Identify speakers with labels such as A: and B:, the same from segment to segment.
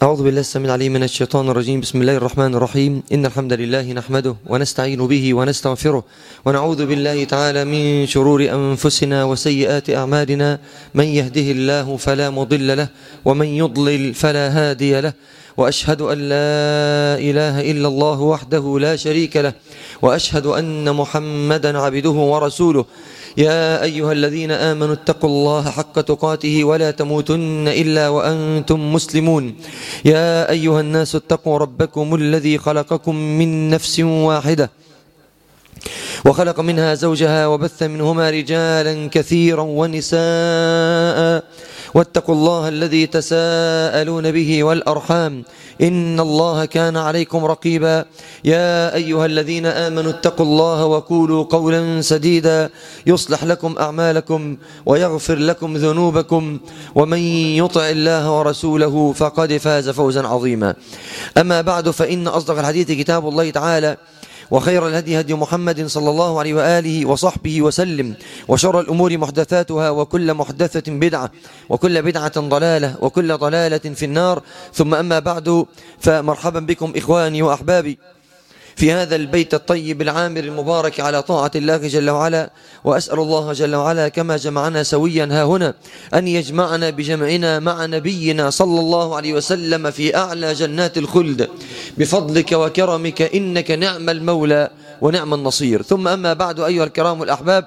A: أعوذ بالله السميع العليم من الشيطان الرجيم بسم الله الرحمن الرحيم إن الحمد لله نحمده ونستعين به ونستغفره ونعوذ بالله تعالى من شرور أنفسنا وسيئات أعمالنا من يهده الله فلا مضل له ومن يضلل فلا هادي له وأشهد أن لا إله إلا الله وحده لا شريك له وأشهد أن محمدا عبده ورسوله يا أيها الذين آمنوا اتقوا الله حق تقاته ولا تموتن إلا وأنتم مسلمون يا أيها الناس اتقوا ربكم الذي خلقكم من نفس واحدة وخلق منها زوجها وبث منهما رجالا كثيرا ونساء واتقوا الله الذي تساءلون به والأرحام إن الله كان عليكم رقيبا يا أيها الذين آمنوا اتقوا الله وقولوا قولا سديدا يصلح لكم أعمالكم ويغفر لكم ذنوبكم ومن يطع الله ورسوله فقد فاز فوزا عظيما أما بعد فإن أصدق الحديث كتاب الله تعالى وخير الهدي هدي محمد صلى الله عليه وآله وصحبه وسلم وشر الأمور محدثاتها وكل محدثة بدعة وكل بدعة ضلالة وكل ضلالة في النار ثم أما بعد فمرحبا بكم إخواني وأحبابي في هذا البيت الطيب العامر المبارك على طاعة الله جل وعلا وأسأل الله جل وعلا كما جمعنا سويا ها هنا أن يجمعنا بجمعنا مع نبينا صلى الله عليه وسلم في أعلى جنات الخلد بفضلك وكرمك إنك نعم المولى ونعم النصير ثم أما بعد أيها الكرام الأحباب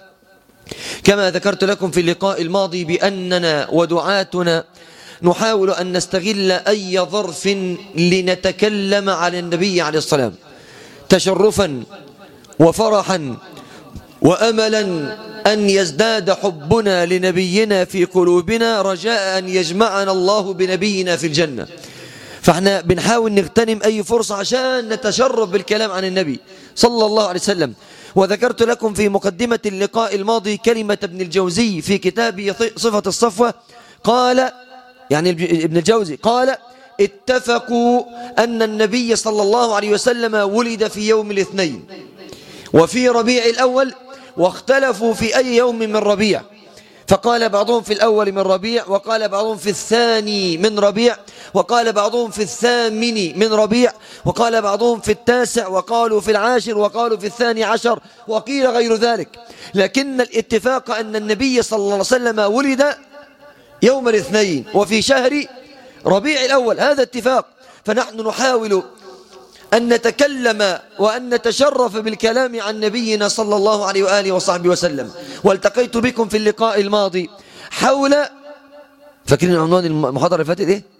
A: كما ذكرت لكم في اللقاء الماضي بأننا ودعاتنا نحاول أن نستغل أي ظرف لنتكلم على النبي عليه الصلاة تشرفا وفرحا وأملا أن يزداد حبنا لنبينا في قلوبنا رجاء أن يجمعنا الله بنبينا في الجنة فاحنا بنحاول نغتنم أي فرصة عشان نتشرف بالكلام عن النبي صلى الله عليه وسلم وذكرت لكم في مقدمة اللقاء الماضي كلمة ابن الجوزي في كتابه صفة الصفوة قال يعني ابن الجوزي قال اتفقوا أن النبي صلى الله عليه وسلم ولد في يوم الاثنين وفي ربيع الأول واختلفوا في أي يوم من ربيع فقال بعضهم في الأول من ربيع وقال بعضهم في الثاني من ربيع وقال بعضهم في الثامن من ربيع وقال بعضهم في التاسع وقالوا في العاشر وقالوا في الثاني عشر وقيل غير ذلك لكن الاتفاق أن النبي صلى الله عليه وسلم ولد يوم الاثنين وفي شهر ربيع الأول هذا اتفاق فنحن نحاول أن نتكلم وأن نتشرف بالكلام عن نبينا صلى الله عليه وآله وصحبه وسلم والتقيت بكم في اللقاء الماضي حول فاكرين عنوان المحاضرة اللي فاتت ايه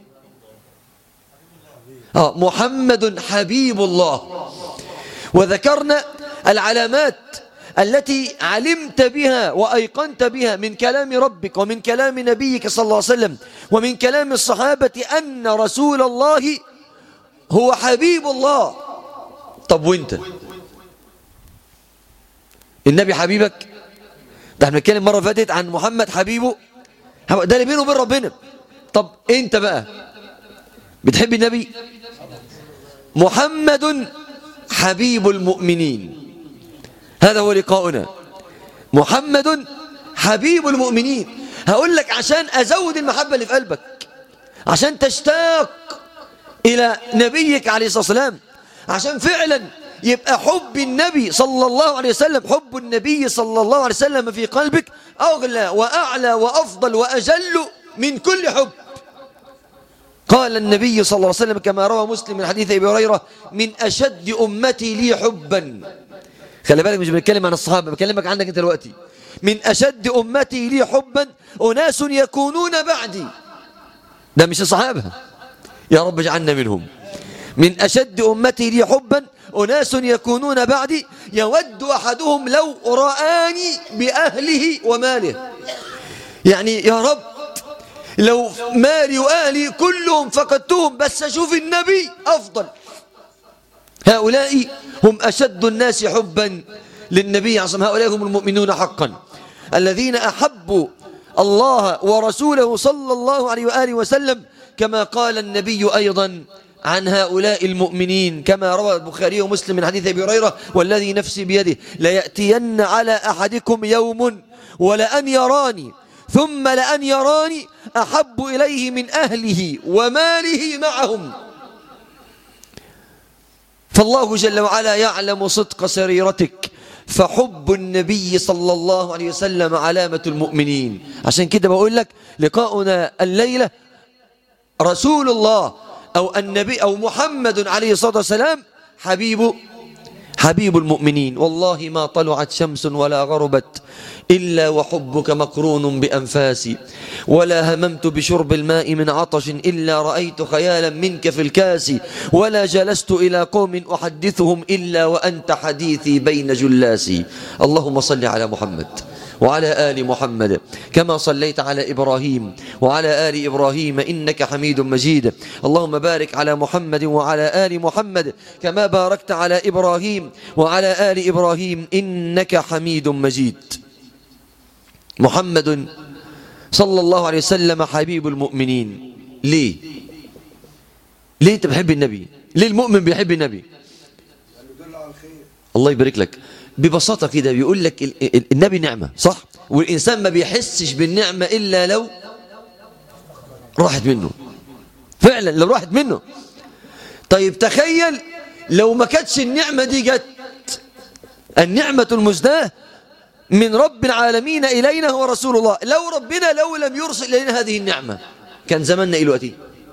A: آه محمد حبيب الله وذكرنا العلامات التي علمت بها وأيقنت بها من كلام ربك ومن كلام نبيك صلى الله عليه وسلم ومن كلام الصحابة أن رسول الله هو حبيب الله طب وانت النبي حبيبك ده احنا بنتكلم مرة فاتت عن محمد حبيبه ده اللي بينه وبين ربنا طب انت بقى بتحب النبي محمد حبيب المؤمنين هذا هو لقاؤنا محمد حبيب المؤمنين هقول لك عشان أزود المحبة اللي في قلبك عشان تشتاق إلى نبيك عليه الصلاة والسلام عشان فعلا يبقى حب النبي صلى الله عليه وسلم حب النبي صلى الله عليه وسلم في قلبك أغلى وأعلى وأفضل وأجل من كل حب قال النبي صلى الله عليه وسلم كما روى مسلم من حديث أبي هريرة من أشد أمتي لي حبا خلي بالك مش بنتكلم عن الصحابة بكلمك عنك انت دلوقتي من أشد أمتي لي حبا أناس يكونون بعدي ده مش الصحابة يا رب اجعلنا منهم من أشد أمتي لي حبا أناس يكونون بعدي يود أحدهم لو رآني بأهله وماله يعني يا رب لو مالي وأهلي كلهم فقدتهم بس أشوف النبي أفضل هؤلاء هم أشد الناس حبا للنبي عصم هؤلاء هم المؤمنون حقا الذين أحبوا الله ورسوله صلى الله عليه وآله وسلم كما قال النبي أيضا عن هؤلاء المؤمنين كما روى البخاري ومسلم من حديث أبي هريرة والذي نفسي بيده ليأتين على أحدكم يوم ولأن يراني ثم لأن يراني أحب إليه من أهله وماله معهم فالله جل وعلا يعلم صدق سريرتك فحب النبي صلى الله عليه وسلم علامة المؤمنين عشان كده بقول لك لقاؤنا الليلة رسول الله أو النبي أو محمد عليه الصلاة والسلام حبيب حبيب المؤمنين والله ما طلعت شمس ولا غربت إلا وحبك مقرون بأنفاسي ولا هممت بشرب الماء من عطش إلا رأيت خيالا منك في الكاس ولا جلست إلى قوم أحدثهم إلا وأنت حديثي بين جلاسي اللهم صل على محمد وعلى آل محمد كما صليت على إبراهيم وعلى آل إبراهيم إنك حميد مجيد اللهم بارك على محمد وعلى آل محمد كما باركت على إبراهيم وعلى آل إبراهيم إنك حميد مجيد محمد صلى الله عليه وسلم حبيب المؤمنين ليه ليه انت بتحب النبي ليه المؤمن بيحب النبي الله يبارك لك ببساطة كده بيقول لك ال- ال- النبي نعمة صح والإنسان ما بيحسش بالنعمة إلا لو راحت منه فعلا لو راحت منه طيب تخيل لو ما كانتش النعمة دي جت النعمة المزداه من رب العالمين إلينا هو رسول الله لو ربنا لو لم يرسل إلينا هذه النعمة كان زماننا إيه دلوقتي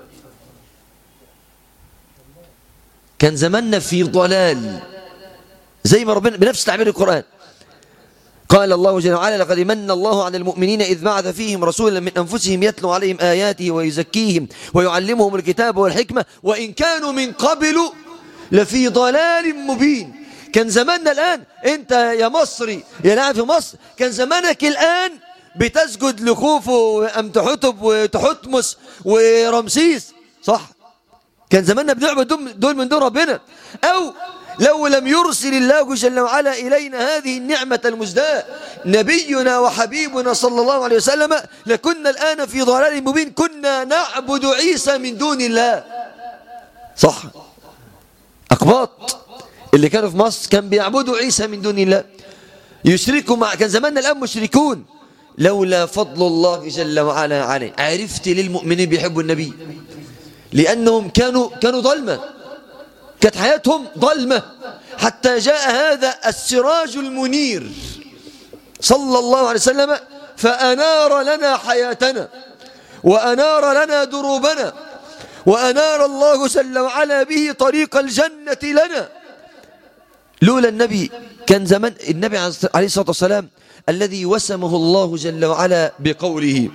A: كان زماننا في ضلال زي ما ربنا بنفس تعبير القرآن قال الله جل وعلا لقد من الله على المؤمنين إذ بعث فيهم رسولا من أنفسهم يتلو عليهم آياته ويزكيهم ويعلمهم الكتاب والحكمة وإن كانوا من قبل لفي ضلال مبين كان زماننا الآن أنت يا مصري يا لاعب في مصر كان زمانك الآن بتسجد لخوف وأم تحتب وتحتمس ورمسيس صح كان زماننا بنعبد دول- دول من دون ربنا أو لو لم يرسل الله جل وعلا إلينا هذه النعمة المزداة نبينا وحبيبنا صلى الله عليه وسلم لكنا الآن في ضلال مبين كنا نعبد عيسى من دون الله صح أقباط اللي كانوا في مصر كان بيعبدوا عيسى من دون الله يشركوا مع كان زماننا الآن مشركون لولا فضل الله جل وعلا عليه عرفت للمؤمنين بيحبوا النبي لأنهم كانوا كانوا ظلمة كانت حياتهم ظلمة حتى جاء هذا السراج المنير صلى الله عليه وسلم فأنار لنا حياتنا وأنار لنا دروبنا وأنار الله جل وعلا به طريق الجنة لنا لولا النبي كان زمان النبي عليه الصلاة والسلام الذي وسمه الله جل وعلا بقوله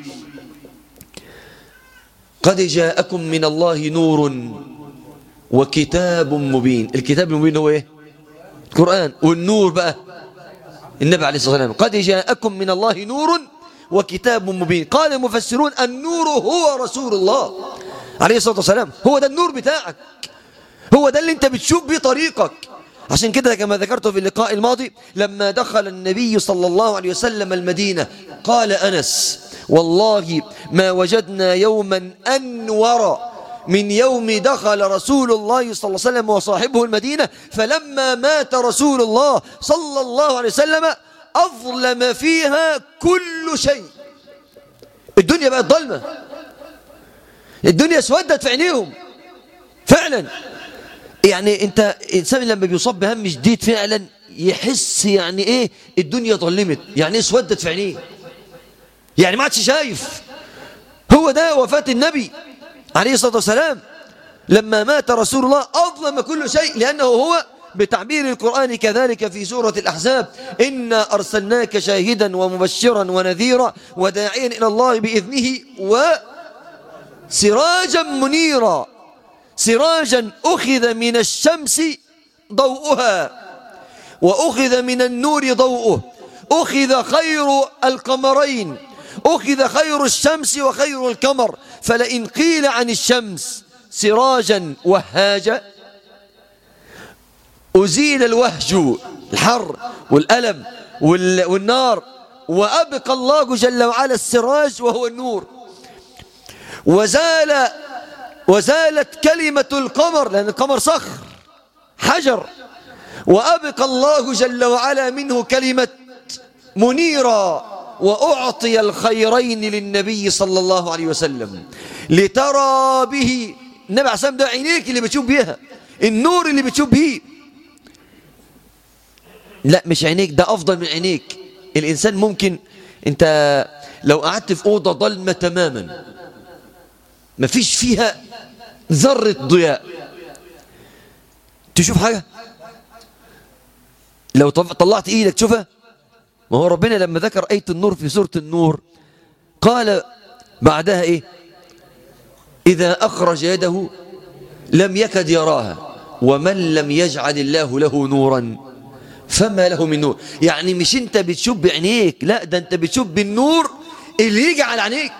A: قد جاءكم من الله نور وكتاب مبين الكتاب المبين هو ايه القرآن والنور بقى النبي عليه الصلاة والسلام قد جاءكم من الله نور وكتاب مبين قال المفسرون النور هو رسول الله عليه الصلاة والسلام هو ده النور بتاعك هو ده اللي انت بتشوف بيه طريقك عشان كده كما ذكرت في اللقاء الماضي لما دخل النبي صلى الله عليه وسلم المدينة قال أنس والله ما وجدنا يوما أنور من يوم دخل رسول الله صلى الله عليه وسلم وصاحبه المدينة فلما مات رسول الله صلى الله عليه وسلم أظلم فيها كل شيء الدنيا بقت ظلمة الدنيا اسودت في عينيهم فعلا يعني انت انسان لما بيصاب بهم شديد فعلا يحس يعني ايه الدنيا ظلمت يعني ايه اسودت في عينيه يعني ما عادش شايف هو ده وفاة النبي عليه الصلاة والسلام لما مات رسول الله أظلم كل شيء لأنه هو بتعبير القرآن كذلك في سورة الأحزاب إنا أرسلناك شاهدا ومبشرا ونذيرا وداعيا إلى الله بإذنه وسراجا منيرا سراجا أخذ من الشمس ضوءها وأخذ من النور ضوءه أخذ خير القمرين أخذ خير الشمس وخير القمر فلئن قيل عن الشمس سراجا وهاجا أزيل الوهج الحر والألم وال- والنار وأبقى الله جل وعلا السراج وهو النور وزال وزالت كلمة القمر لأن القمر صخر حجر وأبقى الله جل وعلا منه كلمة منيرا وأعطي الخيرين للنبي صلى الله عليه وسلم لترى به النبي عليه الصلاة ده عينيك اللي بتشوف بيها النور اللي بتشوف بيه لا مش عينيك ده أفضل من عينيك الإنسان ممكن أنت لو قعدت في أوضة ضلمة تماما مفيش فيها ذرة ضياء تشوف حاجة لو طلعت ايدك تشوفها ما هو ربنا لما ذكر آية النور في سورة النور قال بعدها ايه إذا أخرج يده لم يكد يراها ومن لم يجعل الله له نورا فما له من نور يعني مش انت بتشوف بعينيك لا ده انت بتشوف بالنور اللي يجي على عينيك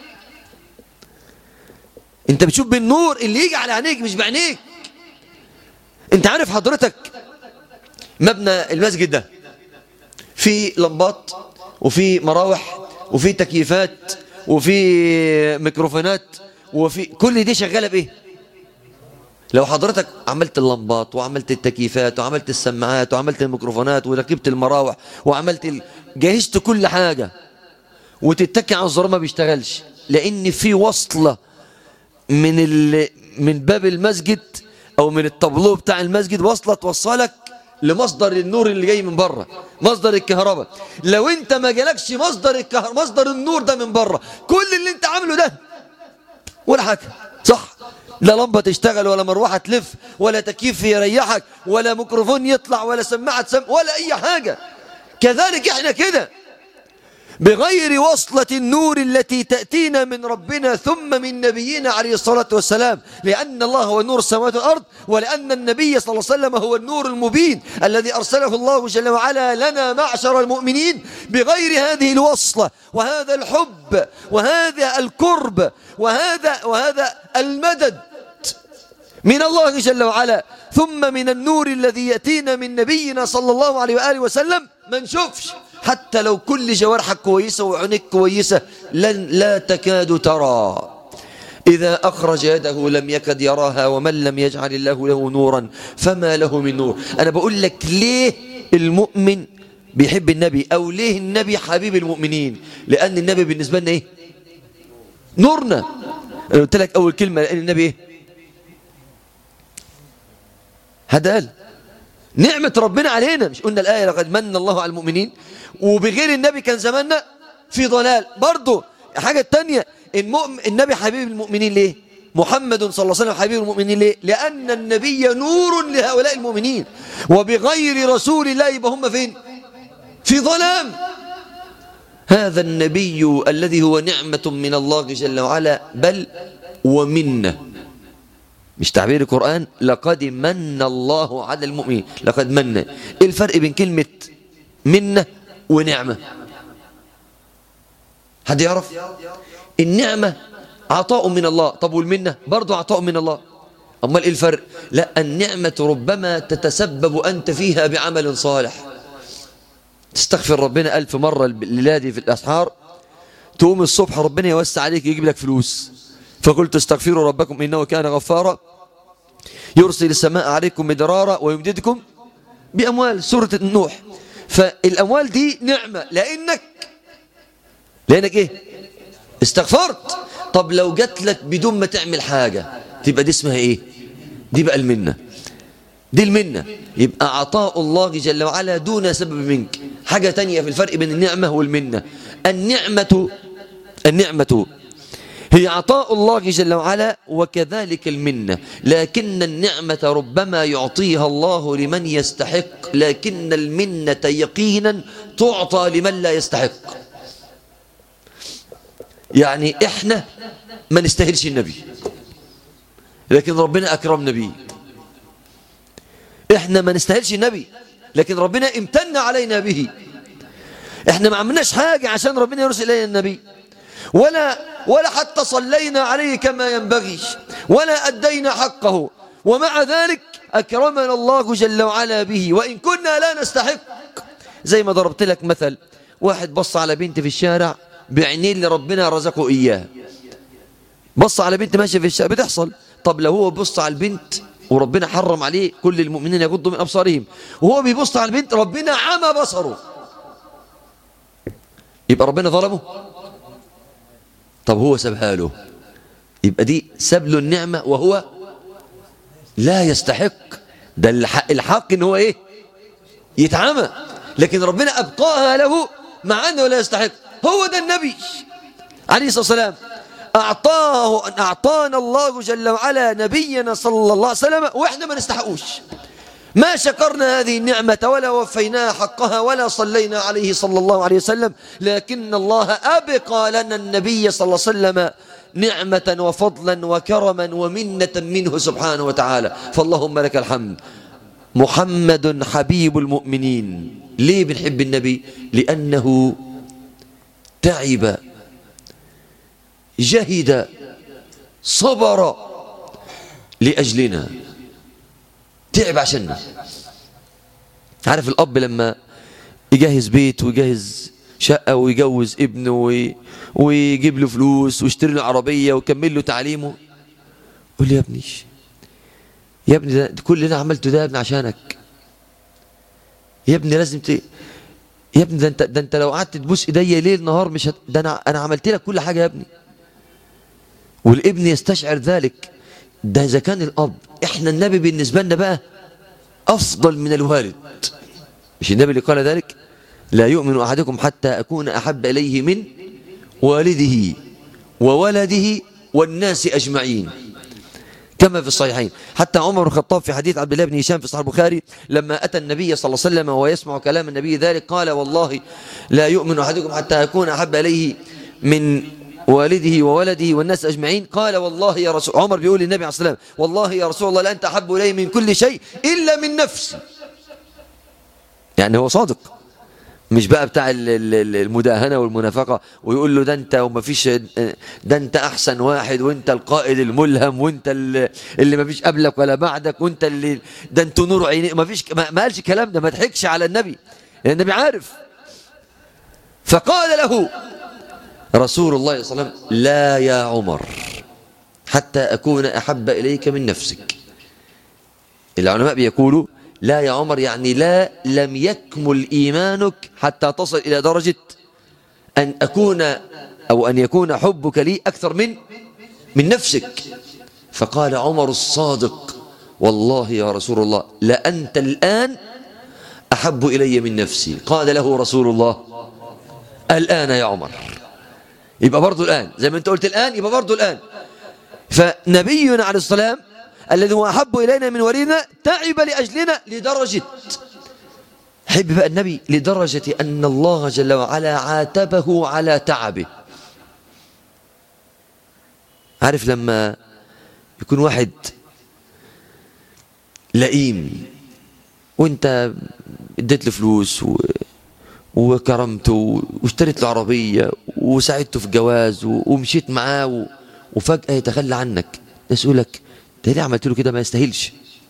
A: انت بتشوف بالنور اللي يجي على عينيك مش بعينيك انت عارف حضرتك مبنى المسجد ده في لمبات وفي مراوح وفي تكييفات وفي ميكروفونات وفي كل دي شغاله بايه لو حضرتك عملت اللمبات وعملت التكييفات وعملت السماعات وعملت الميكروفونات وركبت المراوح وعملت ال... جهزت كل حاجه وتتكي على الزرار ما بيشتغلش لان في وصله من ال... من باب المسجد او من الطابلو بتاع المسجد وصله توصلك لمصدر النور اللي جاي من بره مصدر الكهرباء لو انت ما جالكش مصدر الكهرباء مصدر النور ده من بره كل اللي انت عامله ده ولا حاجه صح لا لمبه تشتغل ولا مروحه تلف ولا تكييف يريحك ولا ميكروفون يطلع ولا سماعه تسمع ولا اي حاجه كذلك احنا كده بغير وصلة النور التي تأتينا من ربنا ثم من نبينا عليه الصلاة والسلام لأن الله هو نور السماوات والأرض ولأن النبي صلى الله عليه وسلم هو النور المبين الذي أرسله الله جل وعلا لنا معشر المؤمنين بغير هذه الوصلة وهذا الحب وهذا الكرب وهذا وهذا المدد من الله جل وعلا ثم من النور الذي يأتينا من نبينا صلى الله عليه وآله وسلم ما نشوفش حتى لو كل جوارحك كويسة وعينك كويسة لن لا تكاد ترى إذا أخرج يده لم يكد يراها ومن لم يجعل الله له نورا فما له من نور أنا بقول لك ليه المؤمن بيحب النبي أو ليه النبي حبيب المؤمنين لأن النبي بالنسبة لنا إيه نورنا أنا قلت لك أول كلمة لأن النبي إيه هدال نعمة ربنا علينا مش قلنا الآية لقد من الله على المؤمنين وبغير النبي كان زماننا في ضلال برضه حاجة تانية المؤمن النبي حبيب المؤمنين ليه محمد صلى الله عليه وسلم حبيب المؤمنين ليه لأن النبي نور لهؤلاء المؤمنين وبغير رسول الله يبقى هم فين في ظلام هذا النبي الذي هو نعمة من الله جل وعلا بل ومنه مش تعبير القرآن لقد من الله على المؤمنين لقد من ايه الفرق بين كلمة منة ونعمة حد يعرف النعمة عطاء من الله طب والمنة برضو عطاء من الله أمال ايه الفرق لا النعمة ربما تتسبب أنت فيها بعمل صالح تستغفر ربنا ألف مرة الليلة دي في الأسحار تقوم الصبح ربنا يوسع عليك يجيب لك فلوس فقلت استغفروا ربكم إنه كان غفارا يرسل السماء عليكم مدرارا ويمددكم بأموال سورة النوح فالأموال دي نعمة لأنك لأنك إيه استغفرت طب لو جات لك بدون ما تعمل حاجة تبقى دي اسمها إيه دي بقى المنة دي المنة يبقى عطاء الله جل وعلا دون سبب منك حاجة تانية في الفرق بين النعمة والمنة النعمة النعمة هي عطاء الله جل وعلا وكذلك المنة لكن النعمة ربما يعطيها الله لمن يستحق لكن المنة يقينا تعطى لمن لا يستحق يعني احنا ما نستاهلش النبي لكن ربنا أكرمنا به احنا ما نستاهلش النبي لكن ربنا امتن علينا به احنا ما عملناش حاجة عشان ربنا يرسل إلينا النبي ولا ولا حتى صلينا عليه كما ينبغي ولا أدينا حقه ومع ذلك أكرمنا الله جل وعلا به وإن كنا لا نستحق زي ما ضربت لك مثل واحد بص على بنت في الشارع بعينيه اللي ربنا رزقه إياه بص على بنت ماشية في الشارع بتحصل طب لو هو بص على البنت وربنا حرم عليه كل المؤمنين يغضوا من أبصارهم وهو بيبص على البنت ربنا عمى بصره يبقى ربنا ظلمه طب هو سابها له يبقى دي ساب له النعمة وهو لا يستحق ده الحق, الحق ان هو ايه يتعمى لكن ربنا ابقاها له مع انه لا يستحق هو ده النبي عليه الصلاة والسلام أعطاه أعطانا الله جل وعلا نبينا صلى الله عليه وسلم وإحنا ما نستحقوش ما شكرنا هذه النعمة ولا وفيناها حقها ولا صلينا عليه صلى الله عليه وسلم لكن الله أبقى لنا النبي صلى الله عليه وسلم نعمة وفضلا وكرما ومنة منه سبحانه وتعالى فاللهم لك الحمد محمد حبيب المؤمنين ليه بنحب النبي لأنه تعب جهد صبر لأجلنا تعب عشاننا عارف الأب لما يجهز بيت ويجهز شقة ويجوز ابنه وي... ويجيب له فلوس ويشتري له عربية ويكمل له تعليمه قول لي يا ابني يا ابني ده كل اللي انا عملته ده يا ابني عشانك يا ابني لازم ت... يا ابني ده انت ده انت لو قعدت تبوس ايديا ليل نهار مش هت... ده انا انا عملت لك كل حاجه يا ابني والابن يستشعر ذلك ده اذا كان الاب احنا النبي بالنسبه لنا بقى افضل من الوالد مش النبي اللي قال ذلك لا يؤمن احدكم حتى اكون احب اليه من والده وولده والناس اجمعين كما في الصحيحين حتى عمر بن الخطاب في حديث عبد الله بن هشام في صحيح البخاري لما أتى النبي صلى الله عليه وسلم ويسمع كلام النبي ذلك قال والله لا يؤمن أحدكم حتى أكون أحب إليه من والده وولده والناس أجمعين قال والله يا رسول عمر بيقول للنبي عليه الصلاة والسلام والله يا رسول الله لا أنت أحب إلي من كل شيء إلا من نفسي يعني هو صادق مش بقى بتاع المداهنة والمنافقة ويقول له ده انت وما فيش ده انت احسن واحد وانت القائد الملهم وانت اللي ما فيش قبلك ولا بعدك وانت اللي ده انت نور عيني ما فيش ما قالش الكلام ده ما ضحكش على النبي النبي عارف فقال له رسول الله صلى الله عليه وسلم لا يا عمر حتى أكون أحب إليك من نفسك العلماء بيقولوا لا يا عمر يعني لا لم يكمل إيمانك حتى تصل إلى درجة أن أكون أو أن يكون حبك لي أكثر من من نفسك فقال عمر الصادق والله يا رسول الله لأنت الآن أحب إلي من نفسي قال له رسول الله الآن يا عمر يبقى برضو الآن زي ما أنت قلت الآن يبقى برضو الآن فنبينا عليه السلام الذي هو أحب إلينا من ولينا تعب لأجلنا لدرجة حب بقى النبي لدرجة أن الله جل وعلا عاتبه على تعبه عارف لما يكون واحد لئيم وانت اديت له فلوس و... وكرمته واشتريت له عربية وساعدته في جواز و... ومشيت معاه و... وفجأة يتخلى عنك ناس يقول لك ده ليه عملت له كده ما يستاهلش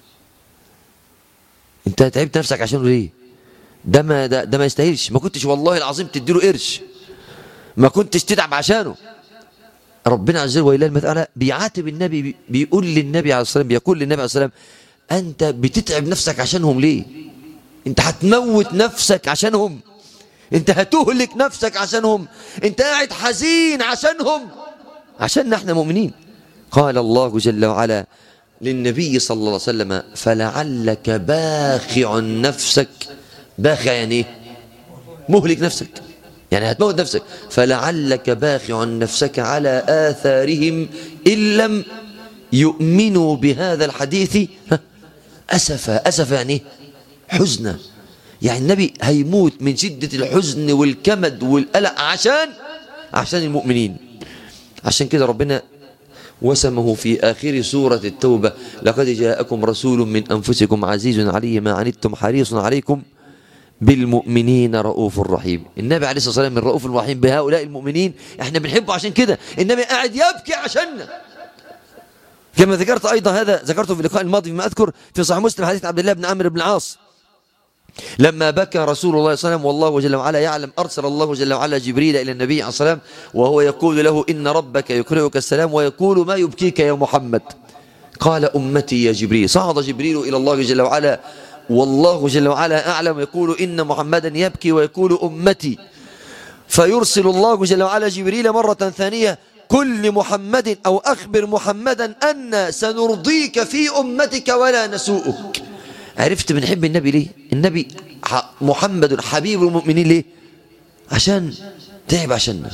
A: انت تعبت نفسك عشانه ليه ده ما ده, ده ما يستاهلش ما كنتش والله العظيم تديله قرش ما كنتش تتعب عشانه ربنا عز وجل ولله المثالة بيعاتب النبي بيقول للنبي عليه الصلاة والسلام بيقول للنبي عليه الصلاة والسلام أنت بتتعب نفسك عشانهم ليه أنت هتموت نفسك عشانهم أنت هتهلك نفسك عشانهم أنت قاعد حزين عشانهم عشان احنا مؤمنين قال الله جل وعلا للنبي صلى الله عليه وسلم فلعلك باخع نفسك باخع يعني ايه مهلك نفسك يعني هتموت نفسك فلعلك باخع نفسك على آثارهم إن لم يؤمنوا بهذا الحديث أسفا أسفا يعني حزنا يعني النبي هيموت من شدة الحزن والكمد والقلق عشان عشان المؤمنين عشان كده ربنا وسمه في آخر سورة التوبة لقد جاءكم رسول من أنفسكم عزيز عليه ما عنتم حريص عليكم بالمؤمنين رؤوف رحيم النبي عليه الصلاة والسلام من رؤوف الرحيم بهؤلاء المؤمنين احنا بنحبه عشان كده النبي قاعد يبكي عشاننا كما ذكرت أيضا هذا ذكرته في اللقاء الماضي فيما أذكر في صحيح مسلم حديث عبد الله بن عمرو بن العاص لما بكى رسول الله صلى الله عليه وسلم والله جل وعلا يعلم أرسل الله جل وعلا جبريل إلى النبي عليه الصلاة والسلام وهو يقول له إن ربك يقرئك السلام ويقول ما يبكيك يا محمد قال أمتي يا جبريل صعد جبريل إلى الله جل وعلا والله جل وعلا أعلم يقول إن محمدا يبكي ويقول أمتي فيرسل الله جل وعلا جبريل مرة ثانية كل محمد أو أخبر محمدا أن سنرضيك في أمتك ولا نسوءك عرفت بنحب النبي ليه النبي محمد حبيب المؤمنين ليه عشان تعب عشاننا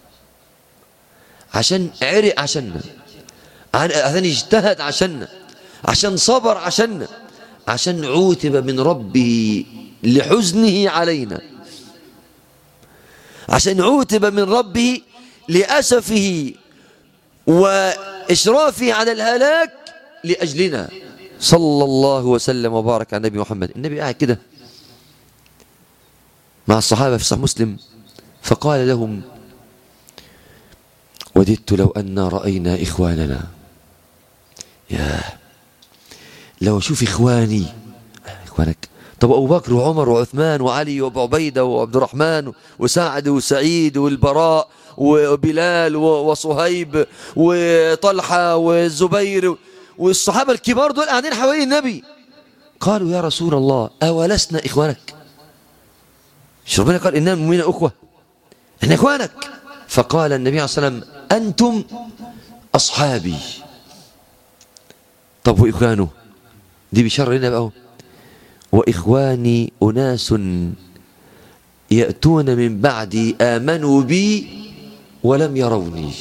A: عشان عرق عشاننا عشان اجتهد عشاننا عشان صبر عشاننا عشان عوتب من ربه لحزنه علينا عشان عوتب من ربه لأسفه وإشرافه على الهلاك لأجلنا صلى الله وسلم وبارك على النبي محمد النبي قاعد كده مع الصحابة في صحيح مسلم فقال لهم وددت لو أن رأينا إخواننا يا لو أشوف إخواني إخوانك طب أبو بكر وعمر وعثمان وعلي وأبو عبيدة وعبد الرحمن وسعد وسعيد والبراء وبلال وصهيب وطلحة والزبير والصحابة الكبار دول قاعدين حوالين النبي قالوا يا رسول الله أولسنا إخوانك مش ربنا قال إننا المؤمنين أخوة إحنا إخوانك فقال النبي عليه الصلاة والسلام أنتم أصحابي طب وإخوانه دي بشر لنا بقى وإخواني أناس يأتون من بعدي آمنوا بي ولم يروني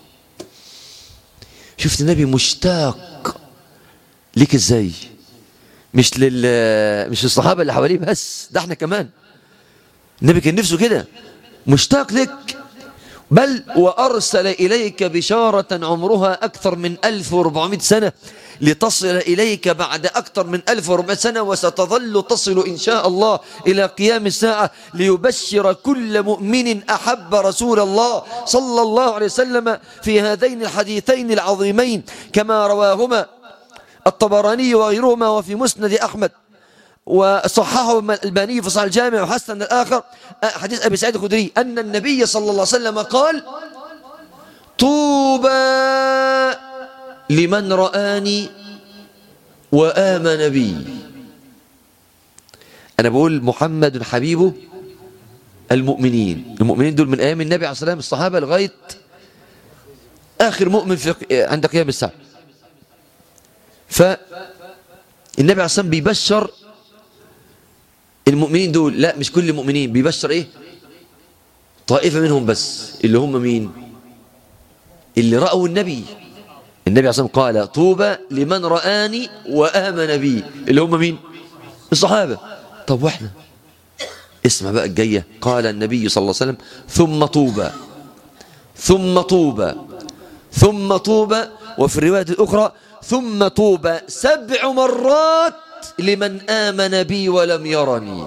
A: شفت النبي مشتاق ليك ازاي مش لل مش للصحابه اللي حواليه بس ده احنا كمان النبي كان نفسه كده مشتاق لك بل وأرسل إليك بشارة عمرها أكثر من 1400 سنة لتصل إليك بعد أكثر من 1400 سنة وستظل تصل إن شاء الله إلى قيام الساعة ليبشر كل مؤمن أحب رسول الله صلى الله عليه وسلم في هذين الحديثين العظيمين كما رواهما الطبراني وغيرهما وفي مسند أحمد وصححه الألباني في صحيح الجامع وحسن الآخر حديث أبي سعيد الخدري أن النبي صلى الله عليه وسلم قال طوبى لمن رآني وآمن بي أنا بقول محمد حبيبه المؤمنين المؤمنين دول من أيام النبي عليه الصلاة والسلام الصحابة لغاية آخر مؤمن في عند قيام الساعة فالنبي عليه الصلاة والسلام بيبشر المؤمنين دول لا مش كل المؤمنين بيبشر ايه طائفة منهم بس اللي هم مين اللي رأوا النبي النبي عليه الصلاة والسلام قال طوبى لمن رآني وآمن بي اللي هم مين الصحابة طب واحنا اسمع بقى الجاية قال النبي صلى الله عليه وسلم ثم طوبى ثم طوبى ثم طوبى وفي الرواية الأخرى ثم طوبى سبع مرات لمن آمن بي ولم يرني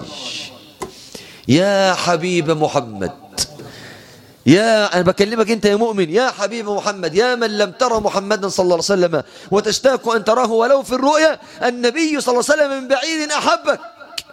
A: يا حبيب محمد يا أنا بكلمك أنت يا مؤمن يا حبيب محمد يا من لم ترى محمدا صلى الله عليه وسلم وتشتاق أن تراه ولو في الرؤيا النبي صلى الله عليه وسلم من بعيد أحبك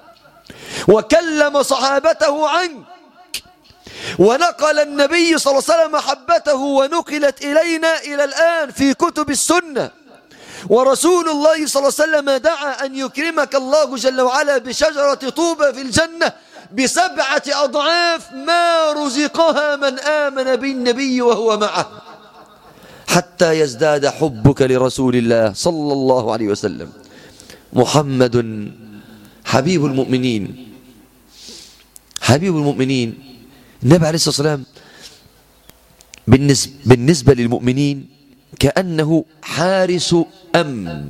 A: وكلم صحابته عنك ونقل النبي صلى الله عليه وسلم محبته ونقلت إلينا إلى الآن في كتب السنة ورسول الله صلى الله عليه وسلم دعا أن يكرمك الله جل وعلا بشجرة طوبى في الجنة بسبعة أضعاف ما رزقها من آمن بالنبي وهو معه حتى يزداد حبك لرسول الله صلى الله عليه وسلم محمد حبيب المؤمنين حبيب المؤمنين النبي عليه الصلاة والسلام بالنسبة, بالنسبة للمؤمنين كأنه حارس أمن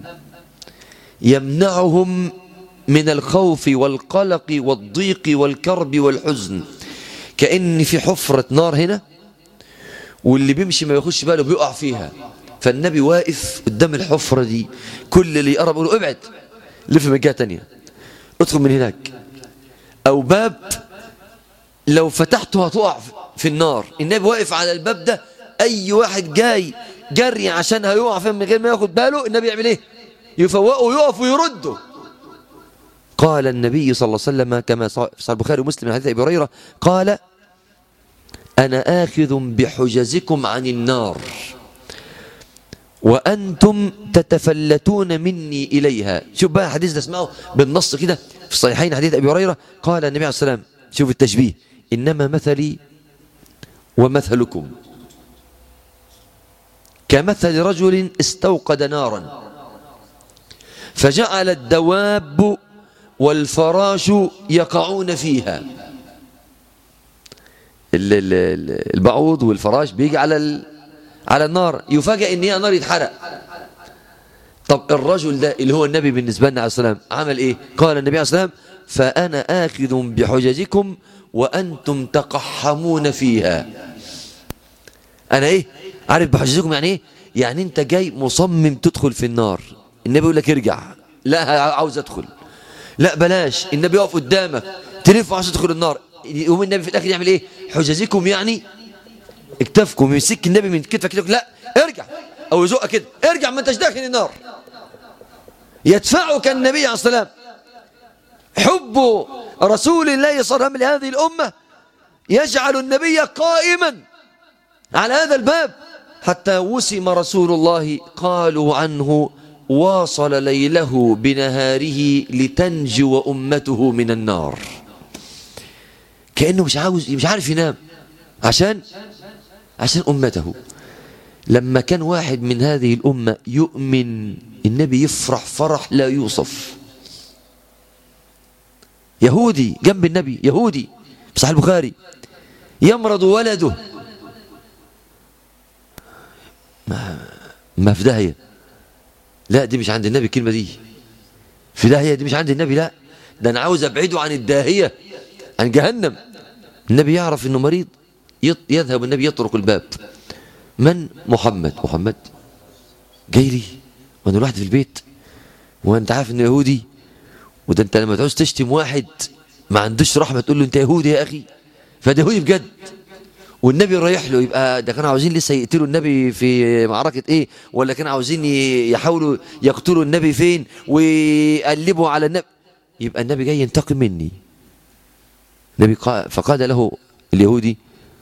A: يمنعهم من الخوف والقلق والضيق والكرب والحزن كأن في حفرة نار هنا واللي بيمشي ما يخش باله بيقع فيها فالنبي واقف قدام الحفرة دي كل اللي يقرب يقول ابعد لف من جهة تانية ادخل من هناك أو باب لو فتحته هتقع في النار النبي واقف على الباب ده أي واحد جاي جري عشان هيقع فيه من غير ما ياخد باله النبي يعمل ايه يفوقه ويقف ويرده قال النبي صلى الله عليه وسلم كما صحيح البخاري ومسلم من حديث ابي هريره قال انا اخذ بحجزكم عن النار وانتم تتفلتون مني اليها شوف بقى حديث ده اسمعه بالنص كده في الصحيحين حديث ابي هريره قال النبي عليه الصلاه والسلام شوف التشبيه انما مثلي ومثلكم كمثل رجل استوقد نارا فجعل الدواب والفراش يقعون فيها البعوض والفراش بيجي على على النار يفاجئ ان هي نار يتحرق طب الرجل ده اللي هو النبي بالنسبة لنا عليه السلام عمل ايه قال النبي عليه السلام فأنا آخذ بحججكم وأنتم تقحمون فيها أنا ايه عارف بحججكم يعني ايه يعني انت جاي مصمم تدخل في النار النبي يقول لك ارجع لا عاوز ادخل لا بلاش النبي يقف قدامك تلف عشان تدخل النار يقوم النبي في الاخر يعمل ايه حججكم يعني اكتفكم يمسك النبي من كتفك كده لا ارجع او يزقك كده ارجع ما انتش داخل النار يدفعك النبي عليه الصلاه حب رسول الله صلى الله عليه وسلم لهذه الامه يجعل النبي قائما على هذا الباب حتى وسم رسول الله قالوا عنه واصل ليله بنهاره لتنجو أمته من النار كأنه مش عاوز مش عارف ينام عشان عشان أمته لما كان واحد من هذه الأمة يؤمن النبي يفرح فرح لا يوصف يهودي جنب النبي يهودي في صحيح البخاري يمرض ولده ما ما في داهيه لا دي مش عند النبي الكلمه دي في داهيه دي مش عند النبي لا ده انا عاوز ابعده عن الداهيه عن جهنم النبي يعرف انه مريض يذهب النبي يطرق الباب من محمد محمد جاي لي وانا لوحدي في البيت وانت عارف انه يهودي وده انت لما تعوز تشتم واحد ما عندوش رحمه تقول له انت يهودي يا اخي فده يهودي بجد والنبي رايح له يبقى ده كانوا عاوزين لسه يقتلوا النبي في معركة ايه ولا كانوا عاوزين يحاولوا يقتلوا النبي فين ويقلبوا على النبي يبقى النبي جاي ينتقم مني النبي فقال له اليهودي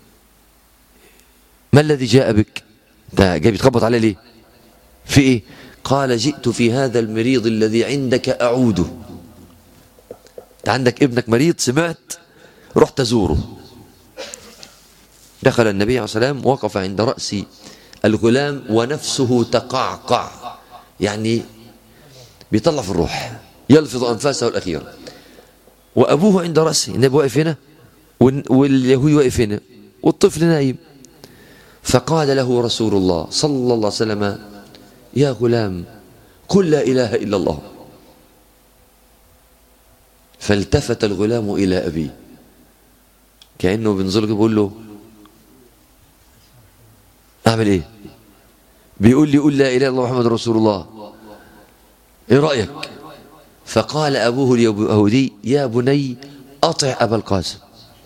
A: ما الذي جاء بك ده جاي بيتخبط عليه ليه في ايه قال جئت في هذا المريض الذي عندك أعوده انت عندك ابنك مريض سمعت رحت أزوره دخل النبي عليه الصلاة والسلام وقف عند رأس الغلام ونفسه تقعقع يعني بيطلع في الروح يلفظ أنفاسه الأخيرة وأبوه عند رأسه النبي واقف هنا واليهودي واقف هنا والطفل نايم فقال له رسول الله صلى الله عليه وسلم يا غلام قل لا إله إلا الله فالتفت الغلام إلى أبيه كأنه بنزل بيقول له أعمل إيه بيقول لي قل لا إله إلا الله محمد رسول الله إيه رأيك فقال أبوه اليهودي يا بني أطع أبا القاسم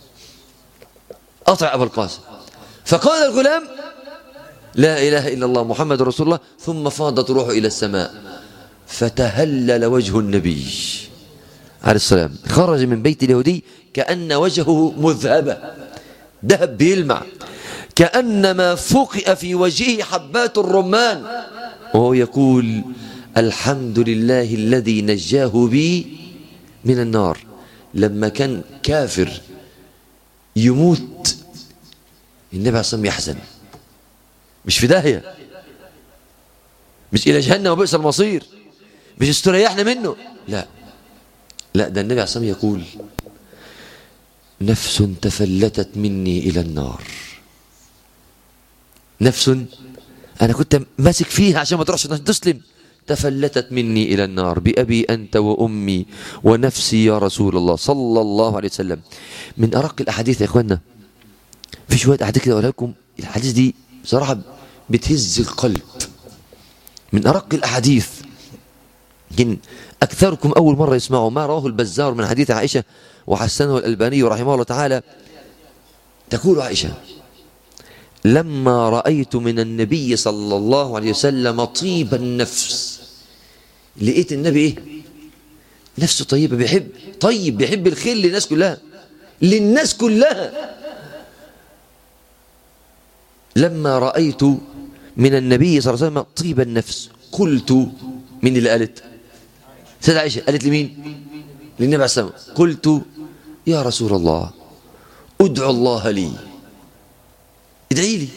A: أطع أبا القاسم فقال الغلام لا إله إلا الله محمد رسول الله ثم فاضت روحه إلى السماء فتهلل وجه النبي عليه السلام خرج من بيت اليهودي كأن وجهه مذهبة ذهب بيلمع كأنما فقئ في وجهه حبات الرمان وهو يقول الحمد لله الذي نجاه بي من النار لما كان كافر يموت النبي عليه الصلاة يحزن مش في داهية مش إلى جهنم وبئس المصير مش استريحنا منه لا لا ده النبي عليه الصلاة يقول نفس تفلتت مني إلى النار نفس أنا كنت ماسك فيها عشان ما تروحش تسلم تفلتت مني إلى النار بأبي أنت وأمي ونفسي يا رسول الله صلى الله عليه وسلم من أرق الأحاديث يا إخواننا في شوية أحاديث كده أقول لكم الحديث دي بصراحة بتهز القلب من أرق الأحاديث يمكن أكثركم أول مرة يسمعوا ما رواه البزار من حديث عائشة وحسنه الألباني رحمه الله تعالى تقول عائشة لما رأيت من النبي صلى الله عليه وسلم طيب النفس لقيت النبي ايه نفسه طيبة بيحب طيب بيحب الخير للناس كلها للناس كلها لما رأيت من النبي صلى الله عليه وسلم طيب النفس قلت من اللي قالت سيدة عائشة قالت لمين للنبي عليه الصلاة والسلام قلت يا رسول الله ادعو الله لي ادعي لي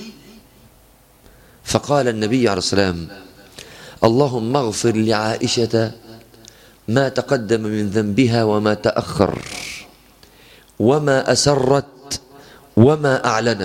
A: فقال النبي عليه السلام اللهم اغفر لعائشة ما تقدم من ذنبها وما تأخر وما أسرت وما أعلنت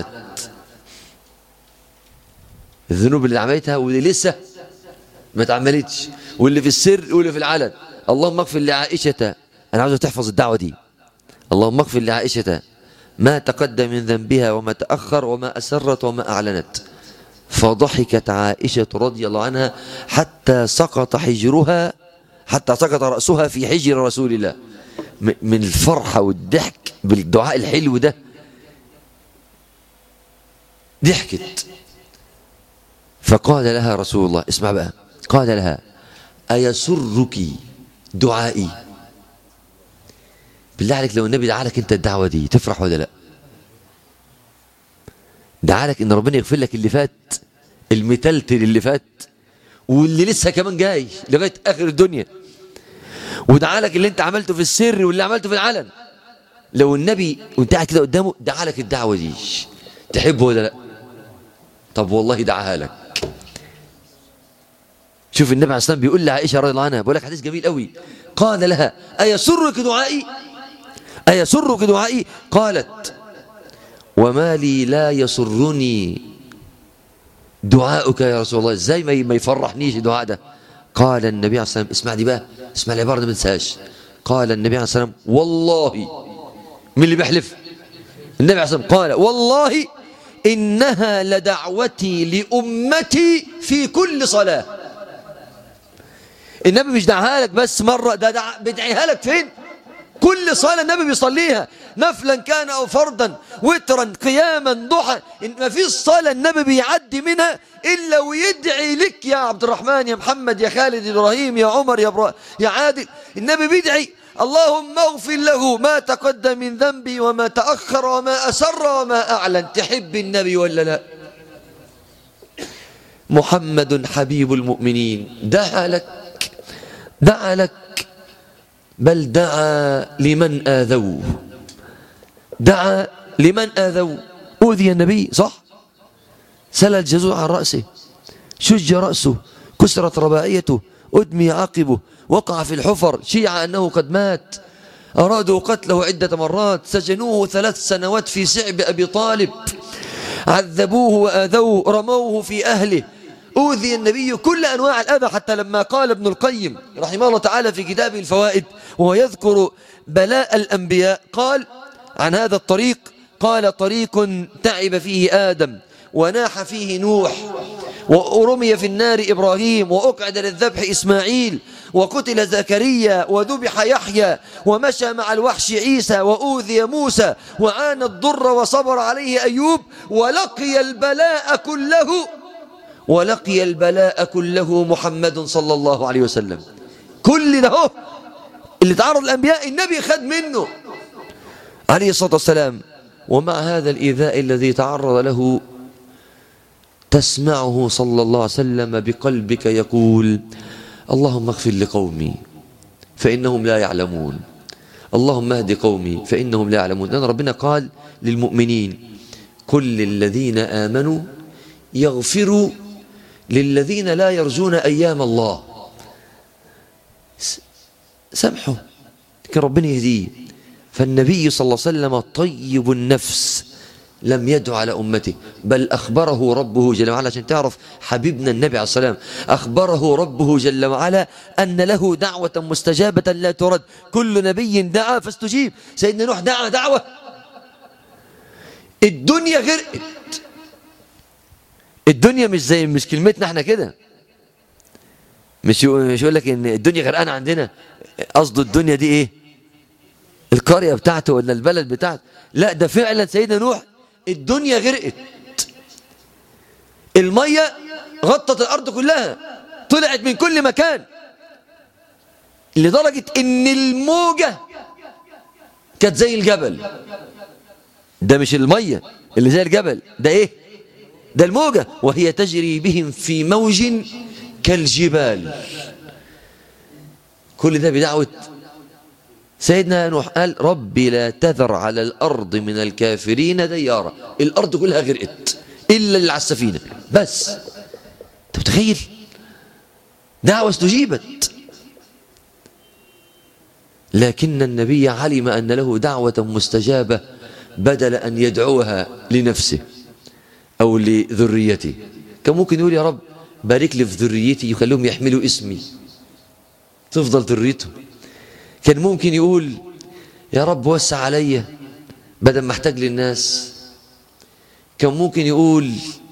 A: الذنوب اللي عملتها واللي لسه ما اتعملتش واللي في السر واللي في العلن اللهم اغفر لعائشة أنا عاوز تحفظ الدعوة دي اللهم اغفر لعائشة ما تقدم من ذنبها وما تأخر وما أسرت وما أعلنت فضحكت عائشة رضي الله عنها حتى سقط حجرها حتى سقط رأسها في حجر رسول الله من الفرحة والضحك بالدعاء الحلو ده ضحكت فقال لها رسول الله اسمع بقى قال لها أيسرك دعائي بالله عليك لو النبي دعالك انت الدعوة دي تفرح ولا لا دعالك ان ربنا يغفر لك اللي فات المتلتل اللي فات واللي لسه كمان جاي لغاية آخر الدنيا ودعالك اللي انت عملته في السر واللي عملته في العلن لو النبي وانت قاعد كده قدامه دعالك الدعوة دي تحبه ولا لا طب والله دعاها لك شوف النبي عليه الصلاة والسلام بيقول لعائشة رضي الله عنها بيقول لك حديث جميل قوي قال لها أيسرك دعائي أيسرك دعائي قالت وما لي لا يسرني دعاؤك يا رسول الله ازاي ما يفرحنيش الدعاء ده قال النبي عليه الصلاة والسلام اسمع دي بقى اسمع العبارة دي ما تنساهاش قال النبي عليه الصلاة والسلام والله مين اللي بيحلف النبي عليه الصلاة والسلام قال والله إنها لدعوتي لأمتي في كل صلاة النبي مش دعاها لك بس مرة ده دع... بدعيها لك فين كل صلاة النبي بيصليها نفلا كان أو فردا وترا قياما ضحى ما فيش صلاة النبي بيعدي منها إلا ويدعي لك يا عبد الرحمن يا محمد يا خالد يا إبراهيم يا عمر يا, برا يا عادل النبي بيدعي اللهم اغفر له ما تقدم من ذنبي وما تأخر وما أسر وما أعلن تحب النبي ولا لا محمد حبيب المؤمنين دعا لك دعا لك بل دعا لمن آذوه دعا لمن آذوه أوذي النبي صح سل الجزوع عن رأسه شج رأسه كسرت رباعيته أدمي عقبه وقع في الحفر شيع أنه قد مات أرادوا قتله عدة مرات سجنوه ثلاث سنوات في سعب أبي طالب عذبوه وآذوه رموه في أهله أوذي النبي كل أنواع الأذى حتى لما قال ابن القيم رحمه الله تعالى في كتابه الفوائد وهو يذكر بلاء الأنبياء قال عن هذا الطريق قال طريق تعب فيه آدم وناح فيه نوح ورمي في النار إبراهيم وأقعد للذبح إسماعيل وقتل زكريا وذبح يحيى ومشى مع الوحش عيسى وأوذي موسى وعانى الضر وصبر عليه أيوب ولقي البلاء كله ولقي البلاء كله محمد صلى الله عليه وسلم كل ده هو اللي تعرض الأنبياء النبي خد منه عليه الصلاة والسلام ومع هذا الإيذاء الذي تعرض له تسمعه صلى الله عليه وسلم بقلبك يقول اللهم اغفر لقومي فإنهم لا يعلمون اللهم اهد قومي فإنهم لا يعلمون لأن ربنا قال للمؤمنين كل الذين آمنوا يغفروا للذين لا يرجون أيام الله سامحوا كان ربنا يهديه فالنبي صلى الله عليه وسلم طيب النفس لم يدع على أمته بل أخبره ربه جل وعلا عشان تعرف حبيبنا النبي عليه الصلاة والسلام أخبره ربه جل وعلا أن له دعوة مستجابة لا ترد كل نبي دعا فاستجيب سيدنا نوح دعا دعوة الدنيا غرقت الدنيا مش زي مش كلمتنا احنا كده مش مش يقول لك ان الدنيا غرقانه عندنا قصده الدنيا دي ايه القريه بتاعته ولا البلد بتاعته لا ده فعلا سيدنا نوح الدنيا غرقت الميه غطت الارض كلها طلعت من كل مكان لدرجه ان الموجه كانت زي الجبل ده مش الميه اللي زي الجبل ده ايه ده الموجة وهي تجري بهم في موج كالجبال كل ده بدعوة سيدنا نوح قال ربي لا تذر على الأرض من الكافرين ديارا الأرض كلها غرقت إلا اللي على السفينة بس أنت متخيل دعوة استجيبت لكن النبي علم أن له دعوة مستجابة بدل أن يدعوها لنفسه أو لذريته كان ممكن يقول يا رب بارك لي في ذريتي يخليهم يحملوا اسمي تفضل ذريتهم كان ممكن يقول يا رب وسع عليا بدل ما احتاج للناس كان ممكن يقول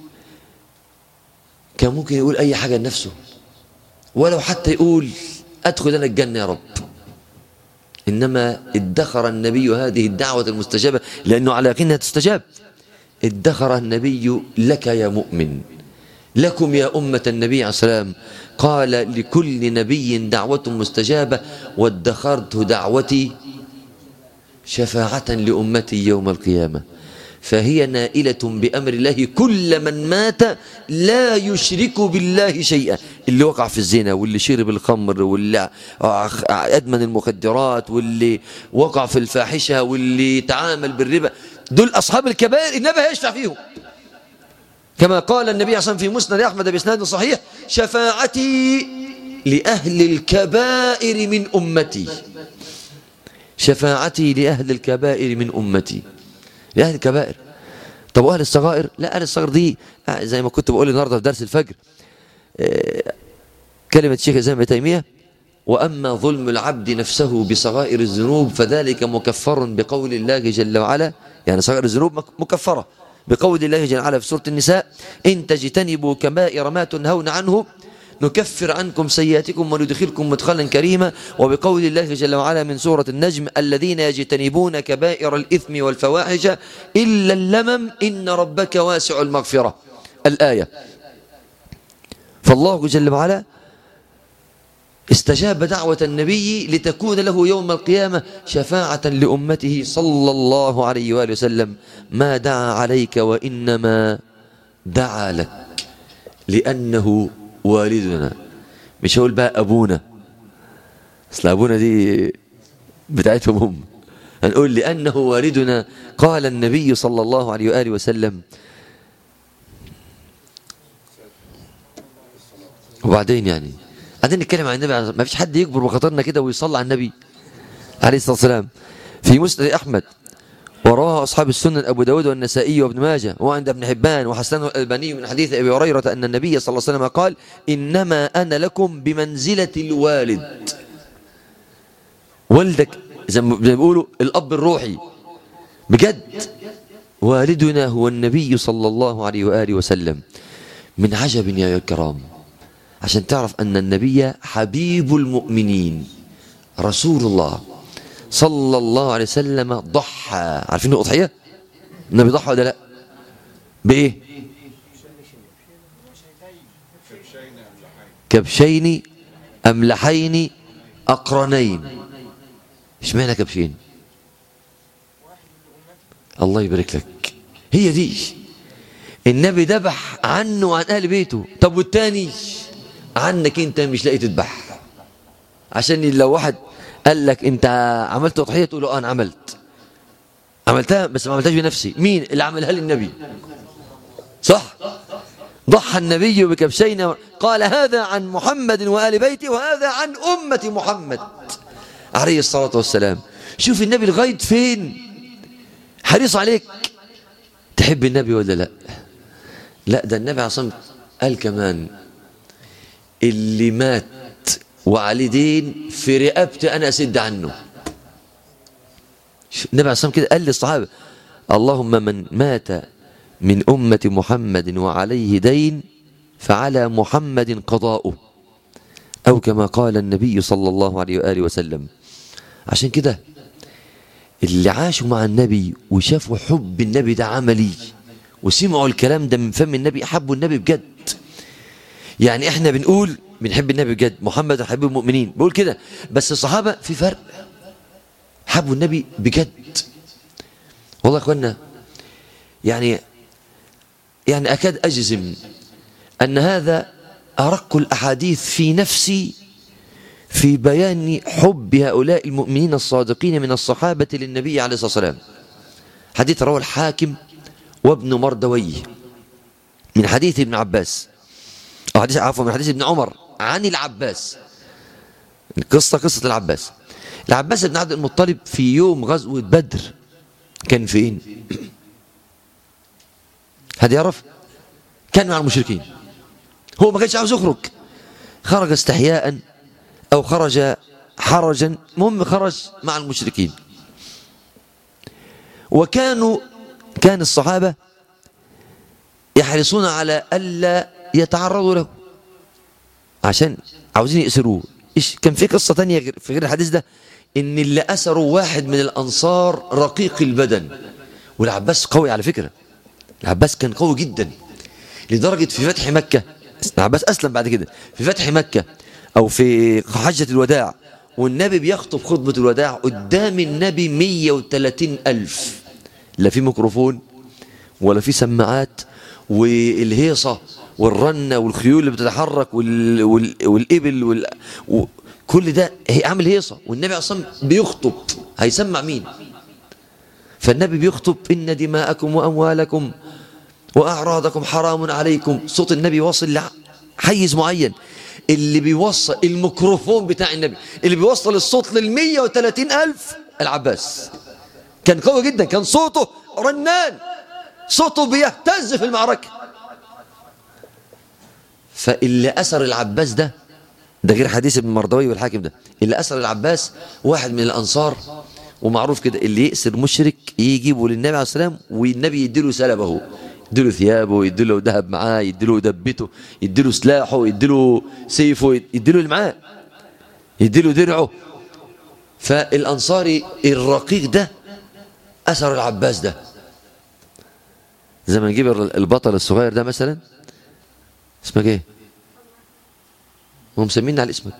A: كان ممكن يقول أي حاجة لنفسه ولو حتى يقول أدخل أنا الجنة يا رب إنما ادخر النبي هذه الدعوة المستجابة لأنه على يقين تستجاب ادخر النبي لك يا مؤمن لكم يا أمة النبي عليه السلام قال لكل نبي دعوة مستجابة وادخرت دعوتي شفاعة لأمتي يوم القيامة فهي نائلة بأمر الله كل من مات لا يشرك بالله شيئا اللي وقع في الزنا واللي شرب الخمر واللي أدمن المخدرات واللي وقع في الفاحشة واللي تعامل بالربا دول أصحاب الكبائر النبي هيشفع فيهم كما قال النبي صلى الله عليه وسلم في مسند أحمد بإسناد صحيح شفاعتي لأهل الكبائر من أمتي شفاعتي لأهل الكبائر من أمتي لأهل الكبائر طب وأهل الصغائر لا أهل الصغائر دي زي ما كنت بقول النهاردة في درس الفجر كلمة الشيخ زي ابن تيمية وأما ظلم العبد نفسه بصغائر الذنوب فذلك مكفر بقول الله جل وعلا يعني صغائر الذنوب مكفرة بقول الله جل وعلا في سورة النساء إن تجتنبوا كبائر ما تنهون عنه نكفر عنكم سيئاتكم وندخلكم مدخلا كريما وبقول الله جل وعلا من سورة النجم الذين يجتنبون كبائر الإثم والفواحش إلا اللمم إن ربك واسع المغفرة الآية فالله جل وعلا استجاب دعوة النبي لتكون له يوم القيامة شفاعة لأمته صلى الله عليه وآله وسلم ما دعا عليك وإنما دعا لك لأنه والدنا مش هقول بقى أبونا أصل أبونا دي بتاعتهم هم هنقول لأنه والدنا قال النبي صلى الله عليه وآله وسلم وبعدين يعني بعدين نتكلم عن النبي ما فيش حد يكبر بخاطرنا كده ويصلي على النبي عليه الصلاة والسلام في مسند أحمد ورواه أصحاب السنن أبو داود والنسائي وابن ماجه وعند ابن حبان وحسن الألباني من حديث أبي هريرة أن النبي صلى الله عليه وسلم قال إنما أنا لكم بمنزلة الوالد والدك زي ما بيقولوا الأب الروحي بجد والدنا هو النبي صلى الله عليه وآله وسلم من عجب يا الكرام عشان تعرف أن النبي حبيب المؤمنين رسول الله صلى الله عليه وسلم ضحى عارفين الأضحية النبي ضحى ولا لا بإيه كبشين أملحين أقرنين اشمعنى كبشين الله يبارك لك هي دي النبي ذبح عنه وعن أهل بيته طب والتاني عنك انت مش لاقي تذبح عشان لو واحد قال لك انت عملت تضحيه تقول له اه انا عملت عملتها بس ما عملتهاش بنفسي مين اللي عملها لي النبي صح ضحى النبي بكبشين قال هذا عن محمد وآل بيته وهذا عن أمة محمد عليه الصلاة والسلام شوف النبي لغاية فين حريص عليك تحب النبي ولا لا لا ده النبي عصام قال كمان اللي مات وعليه دين في رقبتي انا اسد عنه النبي عليه الصلاه كده قال للصحابه اللهم من مات من امه محمد وعليه دين فعلى محمد قضاؤه او كما قال النبي صلى الله عليه واله وسلم عشان كده اللي عاشوا مع النبي وشافوا حب النبي ده عملي وسمعوا الكلام ده من فم النبي احبوا النبي بجد يعني احنا بنقول بنحب النبي بجد محمد حبيب المؤمنين بقول كده بس الصحابة في فرق حبوا النبي بجد والله يا اخوانا يعني يعني أكاد أجزم أن هذا أرق الأحاديث في نفسي في بيان حب هؤلاء المؤمنين الصادقين من الصحابة للنبي عليه الصلاة والسلام حديث رواه الحاكم وابن مردويه من حديث ابن عباس أو حديث عفوا من حديث ابن عمر عن العباس القصة قصة العباس العباس بن عبد المطلب في يوم غزوة بدر كان فين حد يعرف كان مع المشركين هو ما كانش عاوز يخرج خرج استحياء أو خرج حرجا المهم خرج مع المشركين وكانوا كان الصحابة يحرصون على ألا يتعرضوا له عشان عاوزين يأسروه إيش كان في قصة تانية غير- في غير الحديث ده إن اللي أسروا واحد من الأنصار رقيق البدن والعباس قوي على فكرة العباس كان قوي جدا لدرجة في فتح مكة العباس أسلم بعد كده في فتح مكة أو في حجة الوداع والنبي بيخطب خطبة الوداع قدام النبي 130 ألف لا في ميكروفون ولا في سماعات والهيصة والرنة والخيول اللي بتتحرك وال... وال... والإبل وال... و... كل ده هي عامل هيصة والنبي أصلا بيخطب هيسمع مين فالنبي بيخطب إن دماءكم وأموالكم وأعراضكم حرام عليكم صوت النبي واصل لحيز معين اللي بيوصل الميكروفون بتاع النبي اللي بيوصل الصوت لل 130 ألف العباس كان قوي جدا كان صوته رنان صوته بيهتز في المعركة فاللي أسر العباس ده ده غير حديث ابن مردوي والحاكم ده اللي أسر العباس واحد من الأنصار ومعروف كده اللي يأسر مشرك يجيبه للنبي عليه السلام والنبي يديله سلبه يديله ثيابه يديله ذهب معاه يديله دبته يديله سلاحه يديله سيفه يديله اللي معاه يديله درعه فالأنصاري الرقيق ده أسر العباس ده زي ما نجيب البطل الصغير ده مثلا اسمك ايه هم مسميني على اسمك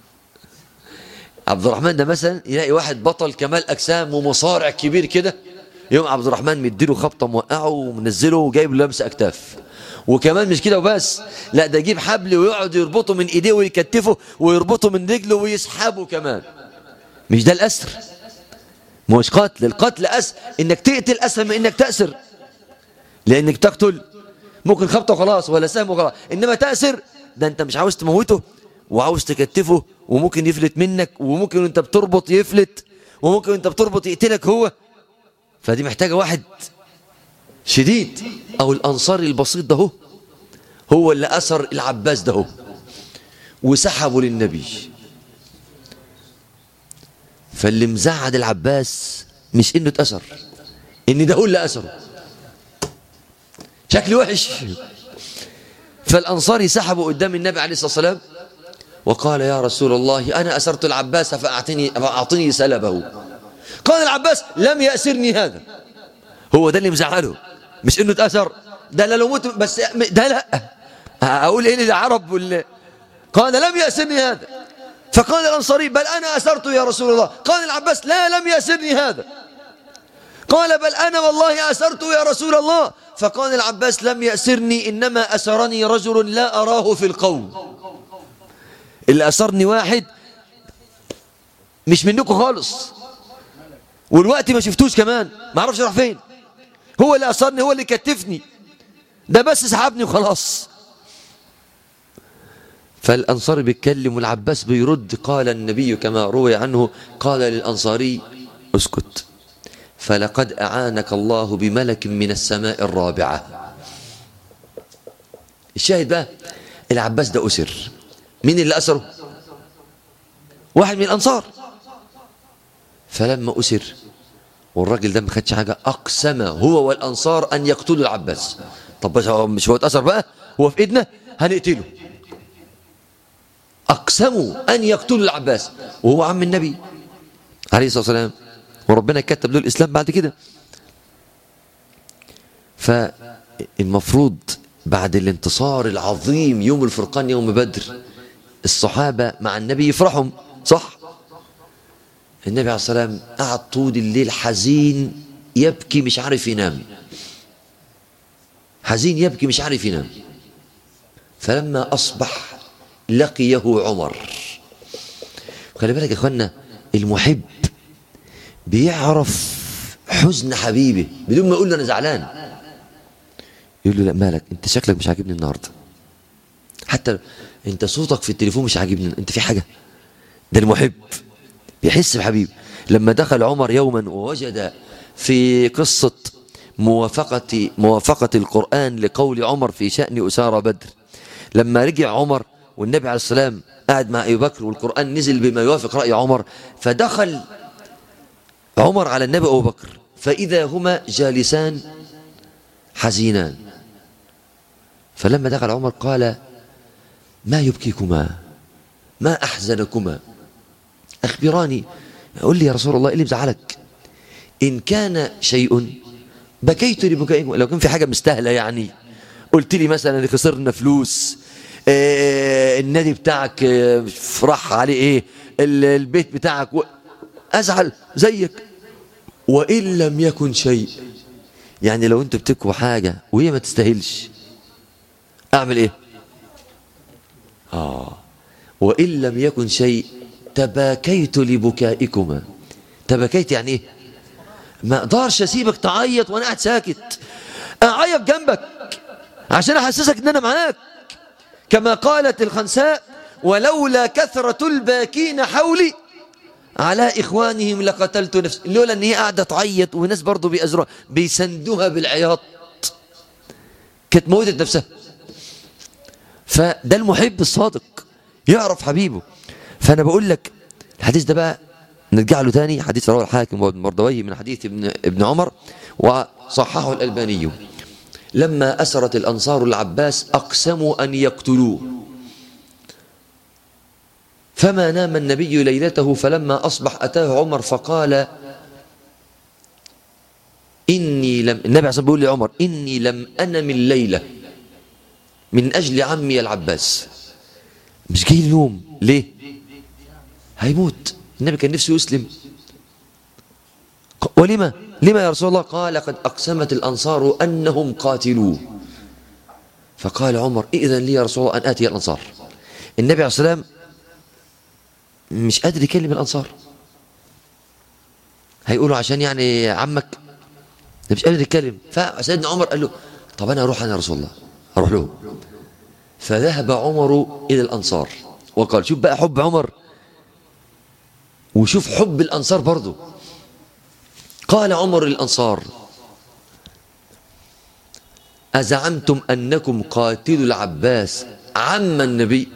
A: عبد الرحمن ده مثلا يلاقي واحد بطل كمال اجسام ومصارع كبير كده يوم عبد الرحمن مديله خبطه موقعه ومنزله وجايب له لمس اكتاف وكمان مش كده وبس لا ده يجيب حبل ويقعد يربطه من ايديه ويكتفه ويربطه من رجله ويسحبه كمان مش ده الاسر مش قتل القتل أس انك تقتل اسهل من انك تأسر لانك تقتل ممكن خبطه وخلاص ولا سهم وخلاص انما تأسر ده انت مش عاوز تموته وعاوز تكتفه وممكن يفلت منك وممكن انت بتربط يفلت وممكن انت بتربط يقتلك هو فدي محتاجة واحد شديد او الانصاري البسيط ده هو هو اللي اثر العباس ده هو وسحبه للنبي فاللي مزعد العباس مش انه اتأثر ان ده هو اللي اثره شكل وحش فالأنصاري سحبوا قدام النبي عليه الصلاة والسلام وقال يا رسول الله أنا أسرت العباس فأعطني, فأعطني سلبه قال العباس لم يأسرني هذا هو ده اللي مزعله مش انه اتأثر ده لا لو موت بس ده لا أقول إيه للعرب وال... قال لم يأسرني هذا فقال الأنصاري بل أنا أسرت يا رسول الله قال العباس لا لم يأسرني هذا قال بل أنا والله أسرت يا رسول الله فقال العباس لم يأسرني إنما أسرني رجل لا أراه في القوم اللي أسرني واحد مش منكم خالص والوقت ما شفتوش كمان ما اعرفش راح فين هو اللي أسرني هو اللي كتفني ده بس سحبني وخلاص فالأنصاري بيتكلم والعباس بيرد قال النبي كما روي عنه قال للأنصاري اسكت فلقد أعانك الله بملك من السماء الرابعة الشاهد بقى العباس ده أسر مين اللي أسره واحد من الأنصار فلما أسر والراجل ده ما خدش حاجة أقسم هو والأنصار أن يقتلوا العباس طب بس هو مش هو اتأثر بقى هو في إيدنا هنقتله أقسموا أن يقتلوا العباس وهو عم النبي عليه الصلاة والسلام وربنا كتب له الإسلام بعد كده فالمفروض بعد الانتصار العظيم يوم الفرقان يوم بدر الصحابة مع النبي يفرحوا صح النبي عليه الصلاة والسلام قعد طول الليل حزين يبكي مش عارف ينام حزين يبكي مش عارف ينام فلما أصبح لقيه عمر خلي بالك يا اخوانا المحب بيعرف حزن حبيبه بدون ما يقول له انا زعلان يقول له لا مالك انت شكلك مش عاجبني النهارده حتى انت صوتك في التليفون مش عاجبني انت في حاجه ده المحب بيحس بحبيب لما دخل عمر يوما ووجد في قصة موافقة موافقة القرآن لقول عمر في شأن أسارة بدر لما رجع عمر والنبي عليه السلام قاعد مع أبي بكر والقرآن نزل بما يوافق رأي عمر فدخل عمر على النبي أبو بكر فإذا هما جالسان حزينان فلما دخل عمر قال ما يبكيكما ما أحزنكما أخبراني قل لي يا رسول الله إيه اللي مزعلك إن كان شيء بكيت لبكائكم لو كان في حاجة مستاهلة يعني قلت لي مثلا اللي خسرنا فلوس آه النادي بتاعك آه راح عليه ايه البيت بتاعك و... ازعل زيك وان لم يكن شيء يعني لو انت بتكوى حاجه وهي ما تستاهلش اعمل ايه اه وان لم يكن شيء تباكيت لبكائكما تباكيت يعني ايه ما اقدرش اسيبك تعيط وانا قاعد ساكت اعيط جنبك عشان احسسك ان انا معاك كما قالت الخنساء ولولا كثرة الباكين حولي على إخوانهم لقتلت نفسي لولا أن هي قاعدة تعيط وناس برضو بيأزروها بيسندوها بالعياط كانت موتت نفسها فده المحب الصادق يعرف حبيبه فأنا بقول لك الحديث ده بقى نرجع له تاني حديث رواه الحاكم ومردويه من حديث ابن, ابن عمر وصححه الألباني لما أسرت الأنصار العباس أقسموا أن يقتلوه فما نام النبي ليلته فلما أصبح أتاه عمر فقال إني لم النبي عليه الصلاة بيقول لعمر إني لم أنم الليلة من أجل عمي العباس مش جاي اليوم ليه هيموت النبي كان نفسه يسلم ولما لما يا رسول الله قال قد أقسمت الأنصار أنهم قاتلوه فقال عمر إذن لي يا رسول الله أن آتي الأنصار النبي عليه الصلاة والسلام مش قادر يكلم الأنصار هيقولوا عشان يعني عمك ده مش قادر يتكلم فسيدنا عمر قال له طب أنا أروح أنا يا رسول الله أروح له فذهب عمر إلى الأنصار وقال شوف بقى حب عمر وشوف حب الأنصار برضه قال عمر للأنصار أزعمتم أنكم قاتلوا العباس عم النبي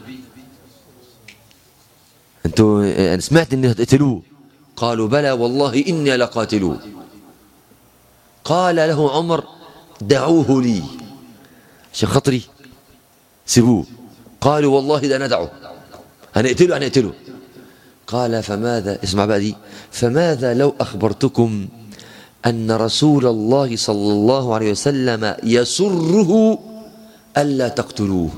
A: أنتوا أنا سمعت أن هتقتلوه قالوا بلى والله إني لقاتلوه قال له عمر دعوه لي عشان خاطري سيبوه قالوا والله ده ندعه هنقتله هنقتله قال فماذا اسمع بقى دي فماذا لو أخبرتكم أن رسول الله صلى الله عليه وسلم يسره ألا تقتلوه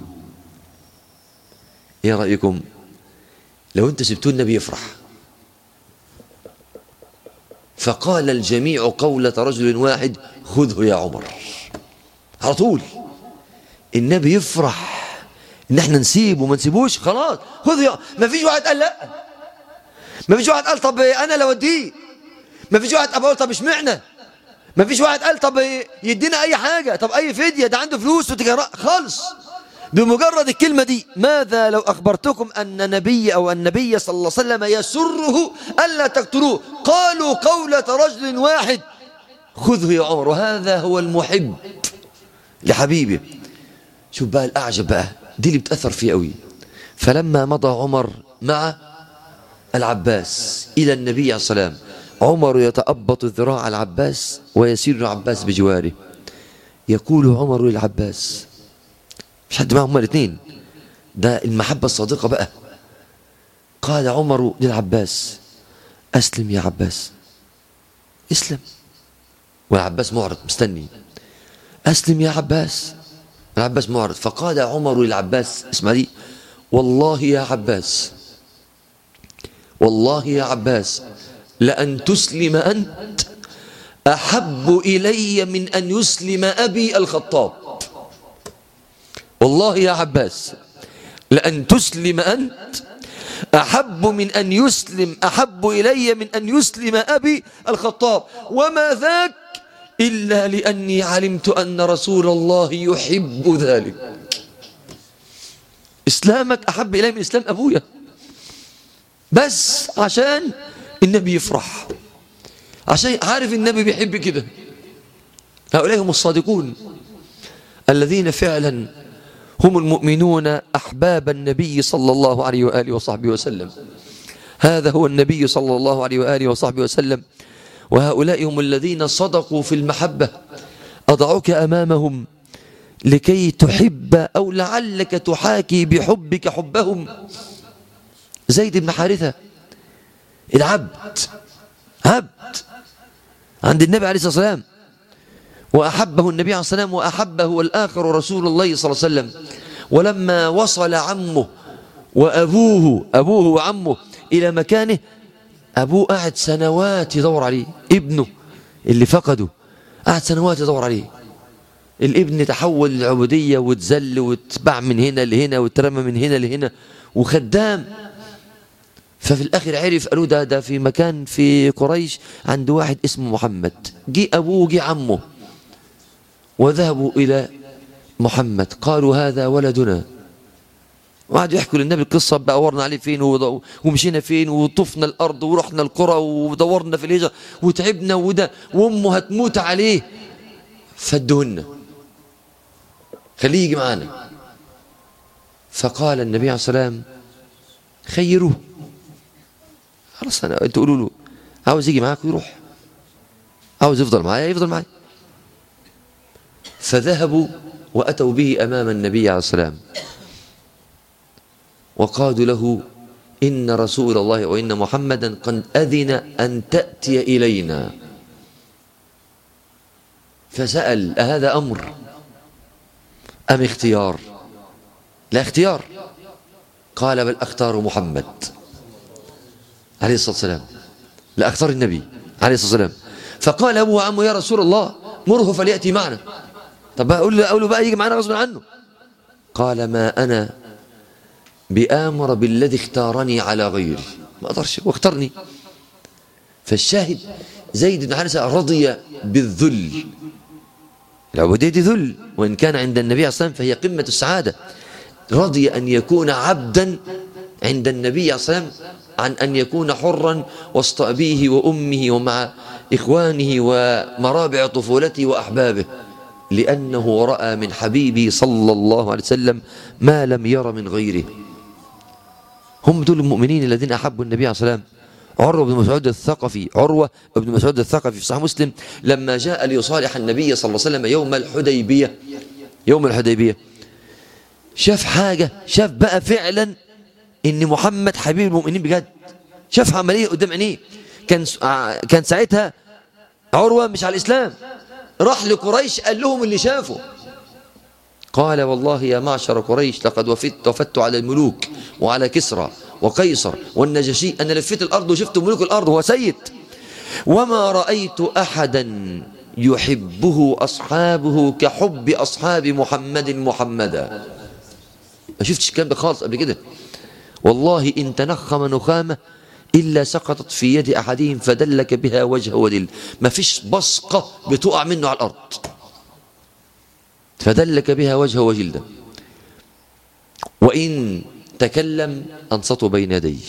A: ايه رأيكم لو انت سبتوا النبي يفرح فقال الجميع قولة رجل واحد خذه يا عمر على طول النبي يفرح ان احنا نسيبه وما نسيبوش خلاص خذه يا ما فيش واحد قال لا ما فيش واحد قال طب انا لو اديه ما فيش واحد قال طب اشمعنى ما فيش واحد قال طب يدينا اي حاجة طب اي فدية ده عنده فلوس وتجارة خالص بمجرد الكلمة دي ماذا لو أخبرتكم أن نبي أو النبي صلى الله عليه وسلم يسره ألا تقتلوه قالوا قولة رجل واحد خذه يا عمر وهذا هو المحب لحبيبه شوف بقى الأعجب بقى دي اللي بتأثر فيه قوي فلما مضى عمر مع العباس إلى النبي عليه السلام عمر يتأبط ذراع العباس ويسير العباس بجواره يقول عمر للعباس مش حد معهم الاثنين ده المحبة الصادقة بقى قال عمر للعباس أسلم يا عباس اسلم والعباس معرض مستني أسلم يا عباس العباس معرض فقال عمر للعباس اسمع دي والله يا عباس والله يا عباس لأن تسلم أنت أحب إلي من أن يسلم أبي الخطاب والله يا عباس لأن تسلم أنت أحب من أن يسلم أحب إلي من أن يسلم أبي الخطاب وما ذاك إلا لأني علمت أن رسول الله يحب ذلك إسلامك أحب إلي من إسلام أبويا بس عشان النبي يفرح عشان عارف النبي بيحب كده هؤلاء هم الصادقون الذين فعلا هم المؤمنون أحباب النبي صلى الله عليه وآله وصحبه وسلم هذا هو النبي صلى الله عليه وآله وصحبه وسلم وهؤلاء هم الذين صدقوا في المحبة أضعك أمامهم لكي تحب أو لعلك تحاكي بحبك حبهم زيد بن حارثة العبد عبد عند النبي عليه الصلاة والسلام وأحبه النبي عليه الصلاة والسلام وأحبه الآخر رسول الله صلى الله عليه وسلم ولما وصل عمه وأبوه أبوه وعمه إلى مكانه أبوه قعد سنوات يدور عليه ابنه اللي فقده قعد سنوات يدور عليه الابن تحول للعبودية وتزل وتباع من هنا لهنا وترمى من هنا لهنا وخدام ففي الآخر عرف قالوا ده ده في مكان في قريش عند واحد اسمه محمد جه أبوه جه عمه وذهبوا إلى محمد قالوا هذا ولدنا وقعدوا يحكوا للنبي القصة دورنا عليه فين ومشينا فين وطفنا الأرض ورحنا القرى ودورنا في الهجرة وتعبنا وده وأمه هتموت عليه فدهن خليه يجي معانا فقال النبي عليه الصلاة والسلام خيروه خلاص أنا أنتوا قولوا له عاوز يجي معاك ويروح عاوز يفضل معايا يفضل معايا فذهبوا وأتوا به أمام النبي عليه السلام وقالوا له إن رسول الله وإن محمدا قد أذن أن تأتي إلينا فسأل أهذا أمر أم اختيار لا اختيار قال بل أختار محمد عليه الصلاة والسلام لا أختار النبي عليه الصلاة والسلام فقال أبوه وعمه يا رسول الله مره فليأتي معنا طب أقول له, أقول له بقى يجي معنا غصب عنه قال ما أنا بآمر بالذي اختارني على غيري ما أقدرش واختارني فالشاهد زيد بن حارثة رضي بالذل العبودية دي ذل وإن كان عند النبي صلى الله عليه وسلم فهي قمة السعادة رضي أن يكون عبدا عند النبي صلى الله عليه وسلم عن أن يكون حرا وسط أبيه وأمه ومع إخوانه ومرابع طفولته وأحبابه لأنه رأى من حبيبه صلى الله عليه وسلم ما لم ير من غيره هم دول المؤمنين الذين أحبوا النبي عليه الصلاة والسلام عروة بن مسعود الثقفي عروة بن مسعود الثقفي في صحيح مسلم لما جاء ليصالح النبي صلى الله عليه وسلم يوم الحديبية يوم الحديبية شاف حاجة شاف بقى فعلا ان محمد حبيب المؤمنين بجد شاف عملية قدام عينيه كان كان ساعتها عروة مش على الإسلام راح لقريش قال لهم اللي شافه قال والله يا معشر قريش لقد وفدت وفدت على الملوك وعلى كسرى وقيصر والنجاشي أنا لفيت الأرض وشفت ملوك الأرض هو سيد وما رأيت أحدا يحبه أصحابه كحب أصحاب محمد محمدا ما شفتش الكلام ده خالص قبل كده والله إن تنخم نخامة إلا سقطت في يد أحدهم فدلك بها وجه ودل ما فيش بصقة بتقع منه على الأرض فدلك بها وجه وجلده وإن تكلم أنصتوا بين يديه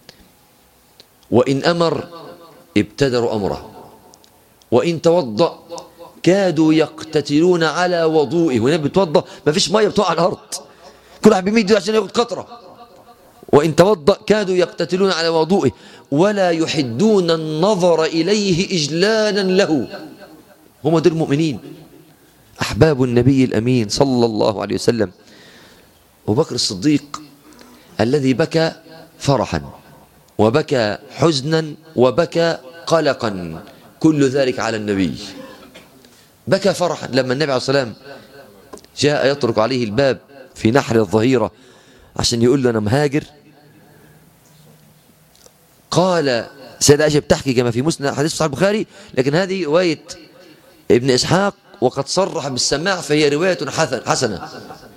A: وإن أمر ابتدروا أمره وإن توضأ كادوا يقتتلون على وضوئه والنبي بتوضأ ما فيش مية بتقع على الأرض كل واحد بيميد عشان ياخد قطرة وإن توضأ كادوا يقتتلون على وضوئه ولا يحدون النظر إليه إجلالا له هم دول المؤمنين أحباب النبي الأمين صلى الله عليه وسلم أبو بكر الصديق الذي بكى فرحا وبكى حزنا وبكى قلقا كل ذلك على النبي بكى فرحا لما النبي عليه الصلاة والسلام جاء يطرق عليه الباب في نحر الظهيرة عشان يقول له أنا مهاجر قال سيدة عائشة بتحكي كما في مسند حديث صحيح البخاري لكن هذه رواية ابن إسحاق وقد صرح بالسماع فهي رواية حسنة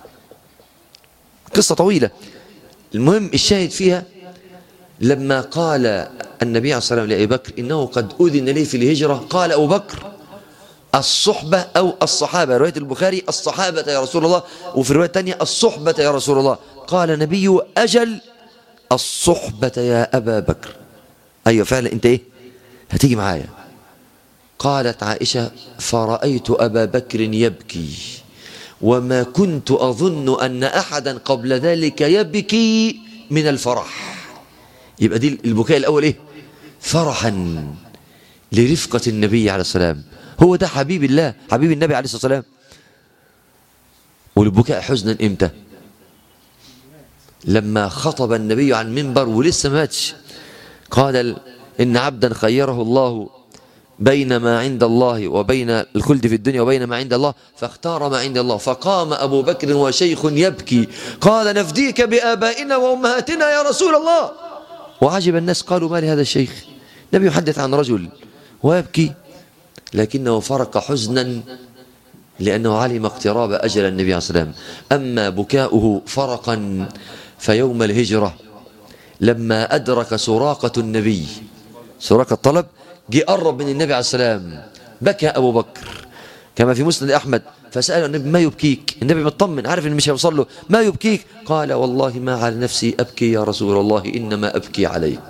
A: قصة طويلة المهم الشاهد فيها لما قال النبي عليه الصلاة والسلام لأبي بكر إنه قد أذن لي في الهجرة قال أبو بكر الصحبة أو الصحابة رواية البخاري الصحابة يا رسول الله وفي رواية تانية الصحبة يا رسول الله قال نبي أجل الصحبة يا أبا بكر أيوة فعلا أنت إيه هتيجي معايا قالت عائشة فرأيت أبا بكر يبكي وما كنت أظن أن أحدا قبل ذلك يبكي من الفرح يبقى دي البكاء الأول إيه فرحا لرفقة النبي عليه السلام هو ده حبيب الله حبيب النبي عليه الصلاة والسلام والبكاء حزنا إمتى لما خطب النبي عن منبر ولسه ماتش قال إن عبدا خيره الله بين ما عند الله وبين الخلد في الدنيا وبين ما عند الله فاختار ما عند الله فقام أبو بكر وشيخ يبكي قال نفديك بآبائنا وأمهاتنا يا رسول الله وعجب الناس قالوا ما لهذا الشيخ النبي يحدث عن رجل ويبكي لكنه فرق حزنا لأنه علم اقتراب أجل النبي عليه الصلاة والسلام أما بكاؤه فرقا فيوم الهجرة لما أدرك سراقة النبي سراقة الطلب جه قرب من النبي عليه السلام بكى أبو بكر كما في مسند أحمد فسأل النبي ما يبكيك النبي مطمن عارف إن مش هيوصل له ما يبكيك قال والله ما على نفسي أبكي يا رسول الله إنما أبكي عليك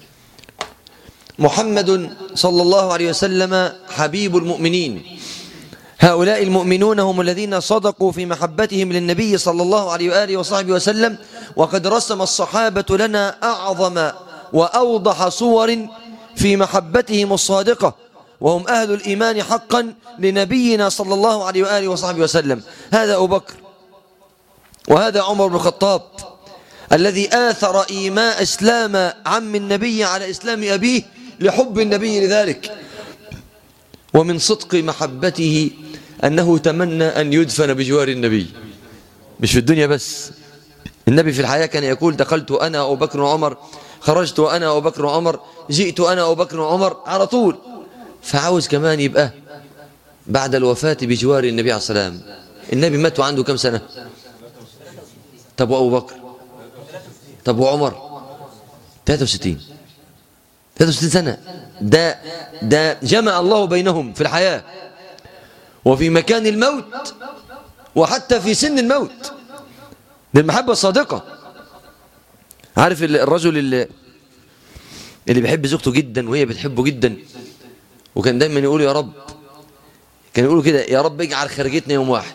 A: محمد صلى الله عليه وسلم حبيب المؤمنين هؤلاء المؤمنون هم الذين صدقوا في محبتهم للنبي صلى الله عليه وآله وصحبه وسلم وقد رسم الصحابة لنا أعظم وأوضح صور في محبتهم الصادقة وهم أهل الإيمان حقا لنبينا صلى الله عليه وآله وصحبه وسلم هذا أبو بكر وهذا عمر بن الخطاب الذي آثر إيماء إسلام عم النبي على إسلام أبيه لحب النبي لذلك ومن صدق محبته أنه تمنى أن يدفن بجوار النبي مش في الدنيا بس النبي في الحياة كان يقول دخلت أنا أبو بكر وعمر خرجت وأنا أبو بكر وعمر جئت أنا أبو بكر وعمر على طول فعاوز كمان يبقى بعد الوفاة بجوار النبي عليه السلام النبي مات وعنده كم سنة طب وأبو بكر طب وعمر 63 63 سنة ده ده جمع الله بينهم في الحياة وفي مكان الموت وحتى في سن الموت دي المحبة الصادقة عارف الرجل اللي اللي بيحب زوجته جدا وهي بتحبه جدا وكان دايما يقول يا رب كان يقولوا كده يا رب اجعل خرجتنا يوم واحد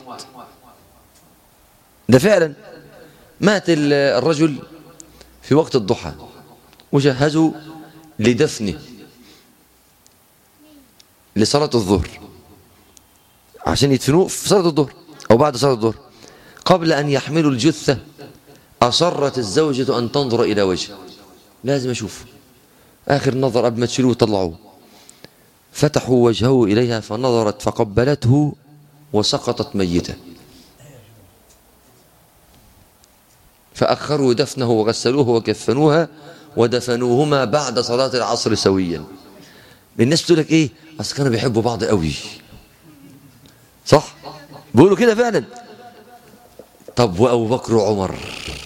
A: ده فعلا مات الرجل في وقت الضحى وجهزوا لدفنه لصلاة الظهر عشان يدفنوه في صلاة الظهر أو بعد صلاة الظهر قبل أن يحملوا الجثة أصرت الزوجة أن تنظر إلى وجهه لازم أشوفه آخر نظر قبل ما تشيلوه طلعوه فتحوا وجهه إليها فنظرت فقبلته وسقطت ميتة فأخروا دفنه وغسلوه وكفنوها ودفنوهما بعد صلاة العصر سويا الناس بتقول لك ايه اصل كانوا بيحبوا بعض قوي صح بيقولوا كده فعلا طب وابو بكر وعمر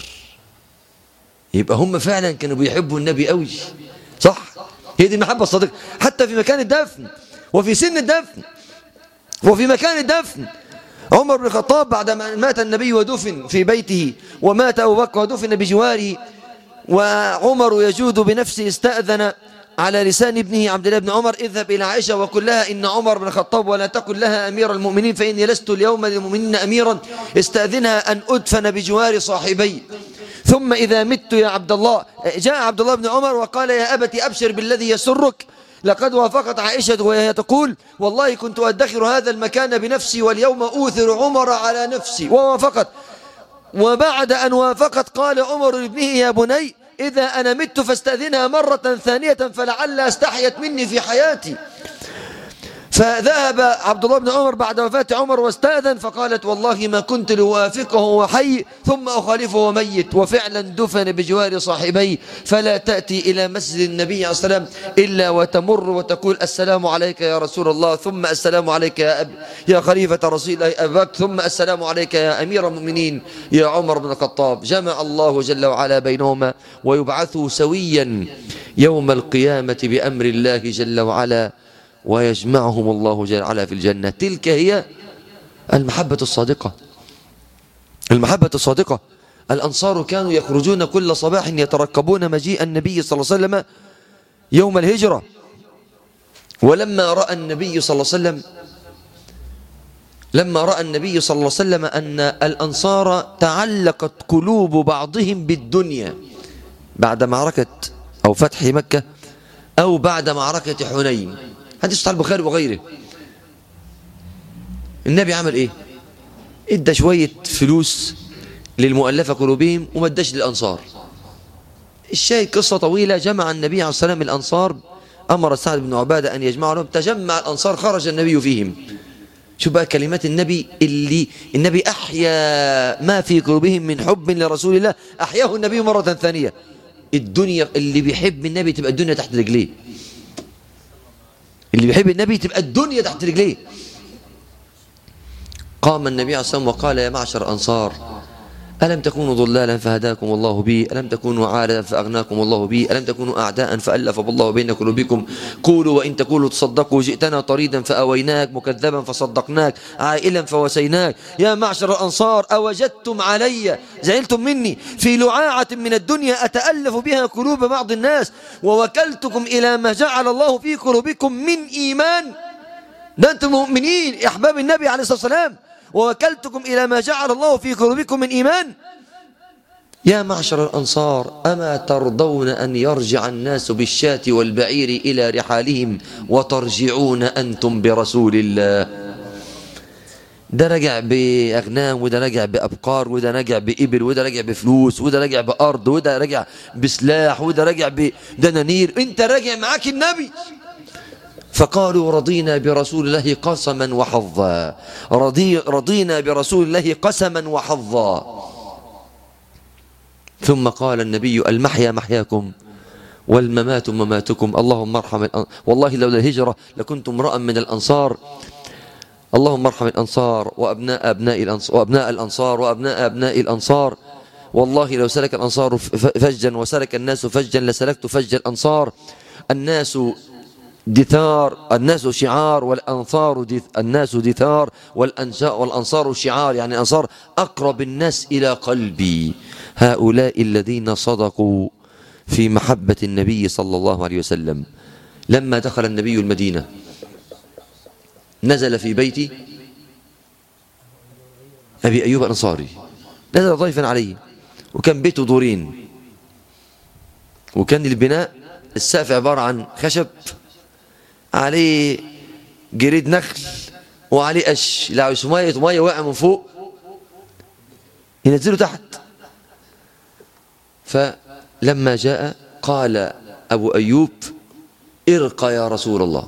A: يبقى هم فعلا كانوا بيحبوا النبي قوي صح هي دي المحبه الصادقه حتى في مكان الدفن وفي سن الدفن وفي مكان الدفن عمر بن الخطاب بعدما مات النبي ودفن في بيته ومات ابو بكر ودفن بجواره وعمر يجود بنفسه استأذن على لسان ابنه عبد الله بن عمر اذهب إلى عائشة وقل لها إن عمر بن الخطاب ولا تقل لها أمير المؤمنين فإني لست اليوم للمؤمنين أميرا استأذنها أن أدفن بجوار صاحبي ثم إذا مت يا عبد الله جاء عبد الله بن عمر وقال يا أبت أبشر بالذي يسرك لقد وافقت عائشة وهي تقول والله كنت أدخر هذا المكان بنفسي واليوم أوثر عمر على نفسي ووافقت وبعد أن وافقت قال عمر لابنه يا بني إذا أنا مت فاستأذنها مرة ثانية فلعل استحيت مني في حياتي فذهب عبد الله بن عمر بعد وفاة عمر واستأذن فقالت والله ما كنت لوافقه وحي ثم أخالفه ميت وفعلا دفن بجوار صاحبي فلا تأتي إلى مسجد النبي عليه السلام إلا وتمر وتقول السلام عليك يا رسول الله ثم السلام عليك يا, أب يا خليفة رسول الله أبي بكر ثم السلام عليك يا أمير المؤمنين يا عمر بن الخطاب جمع الله جل وعلا بينهما ويبعثوا سويا يوم القيامة بأمر الله جل وعلا ويجمعهم الله جل وعلا في الجنة تلك هي المحبة الصادقة المحبة الصادقة الأنصار كانوا يخرجون كل صباح يتركبون مجيء النبي صلى الله عليه وسلم يوم الهجرة ولما رأى النبي صلى الله عليه وسلم لما رأى النبي صلى الله عليه وسلم أن الأنصار تعلقت قلوب بعضهم بالدنيا بعد معركة أو فتح مكة أو بعد معركة حنين حديث صحيح البخاري وغيره النبي عمل إيه ادى شوية فلوس للمؤلفة قلوبهم وما اداش للأنصار الشاهد قصة طويلة جمع النبي عليه الصلاة والسلام الأنصار أمر سعد بن عبادة أن يجمع لهم تجمع الأنصار خرج النبي فيهم شوف بقى كلمات النبي اللي النبي أحيا ما في قلوبهم من حب لرسول الله أحياه النبي مرة ثانية الدنيا اللي بيحب النبي تبقى الدنيا تحت رجليه اللي بيحب النبي تبقى الدنيا تحت رجليه قام النبي عليه الصلاة والسلام وقال يا معشر الأنصار ألم تكونوا ضلالا فهداكم الله بي ألم تكونوا عالة فأغناكم الله بي ألم تكونوا أعداء فألف الله بين قلوبكم قولوا وإن تقولوا تصدقوا جئتنا طريدا فأويناك مكذبا فصدقناك عائلا فوسيناك يا معشر الأنصار أوجدتم علي زعلتم مني في لعاعة من الدنيا أتألف بها قلوب بعض الناس ووكلتكم إلى ما جعل الله في قلوبكم من إيمان ده أنتم مؤمنين يا أحباب النبي عليه الصلاة والسلام ووكلتكم إلى ما جعل الله في قلوبكم من إيمان يا معشر الأنصار أما ترضون أن يرجع الناس بالشاة والبعير إلى رحالهم وترجعون أنتم برسول الله ده رجع بأغنام وده رجع بأبقار وده رجع بإبل وده رجع بفلوس وده رجع بأرض وده رجع بسلاح وده رجع بدنانير انت راجع معاك النبي فقالوا رضينا برسول الله قسما وحظا رضي رضينا برسول الله قسما وحظا ثم قال النبي المحيا محياكم والممات مماتكم اللهم ارحم الأن... والله لولا الهجرة لكنت امرأ من الأنصار اللهم ارحم الأنصار وأبناء أبناء الأنصار وأبناء الأنصار وأبناء أبناء الأنصار والله لو سلك الأنصار فجا وسلك الناس فجا لسلكت فج الأنصار الناس دثار الناس شعار والأنصار دث الناس دثار والأنشاء والأنصار شعار يعني أنصار أقرب الناس إلى قلبي هؤلاء الذين صدقوا في محبة النبي صلى الله عليه وسلم لما دخل النبي المدينة نزل في بيت أبي أيوب الأنصاري نزل ضيفا عليه وكان بيته دورين وكان البناء السقف عبارة عن خشب عليه جريد نخل وعليه قش لو ميه ميه واقع من فوق ينزله تحت فلما جاء قال أبو أيوب ارقى يا رسول الله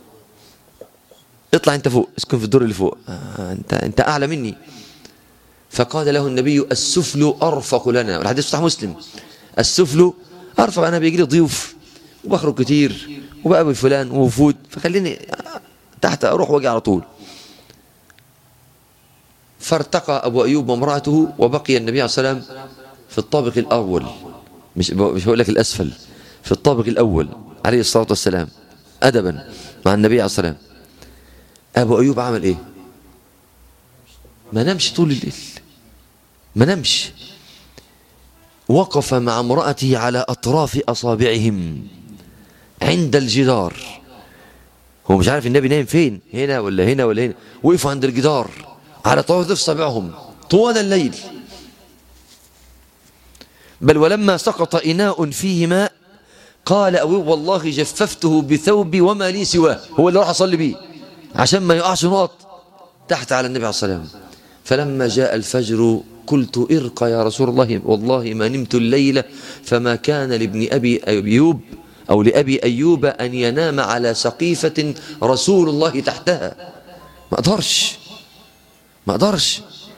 A: اطلع انت فوق اسكن في الدور اللي فوق آه انت انت اعلى مني فقال له النبي السفل ارفق لنا والحديث صحيح مسلم السفل ارفق انا بيجي لي ضيوف وبخرج كتير وبقابل فلان ووفود فخليني تحت اروح واجي على طول فارتقى ابو ايوب وامراته وبقي النبي عليه الصلاه والسلام في الطابق الاول مش مش هقول لك الاسفل في الطابق الاول عليه الصلاه والسلام ادبا مع النبي عليه الصلاه والسلام ابو ايوب عمل ايه ما نامش طول الليل ما نامش وقف مع امرأته على أطراف أصابعهم عند الجدار هو مش عارف النبي نايم فين هنا ولا هنا ولا هنا وقفوا عند الجدار على طرف صابعهم طوال الليل بل ولما سقط إناء فيه ماء قال أبو والله جففته بثوبي وما لي سواه هو اللي راح أصلي بيه عشان ما يقعش نقط تحت على النبي عليه الصلاة والسلام فلما جاء الفجر قلت ارقى يا رسول الله والله ما نمت الليلة فما كان لابن أبي أيوب أو لأبي أيوب أن ينام على سقيفة رسول الله تحتها ما أقدرش ما أقدرش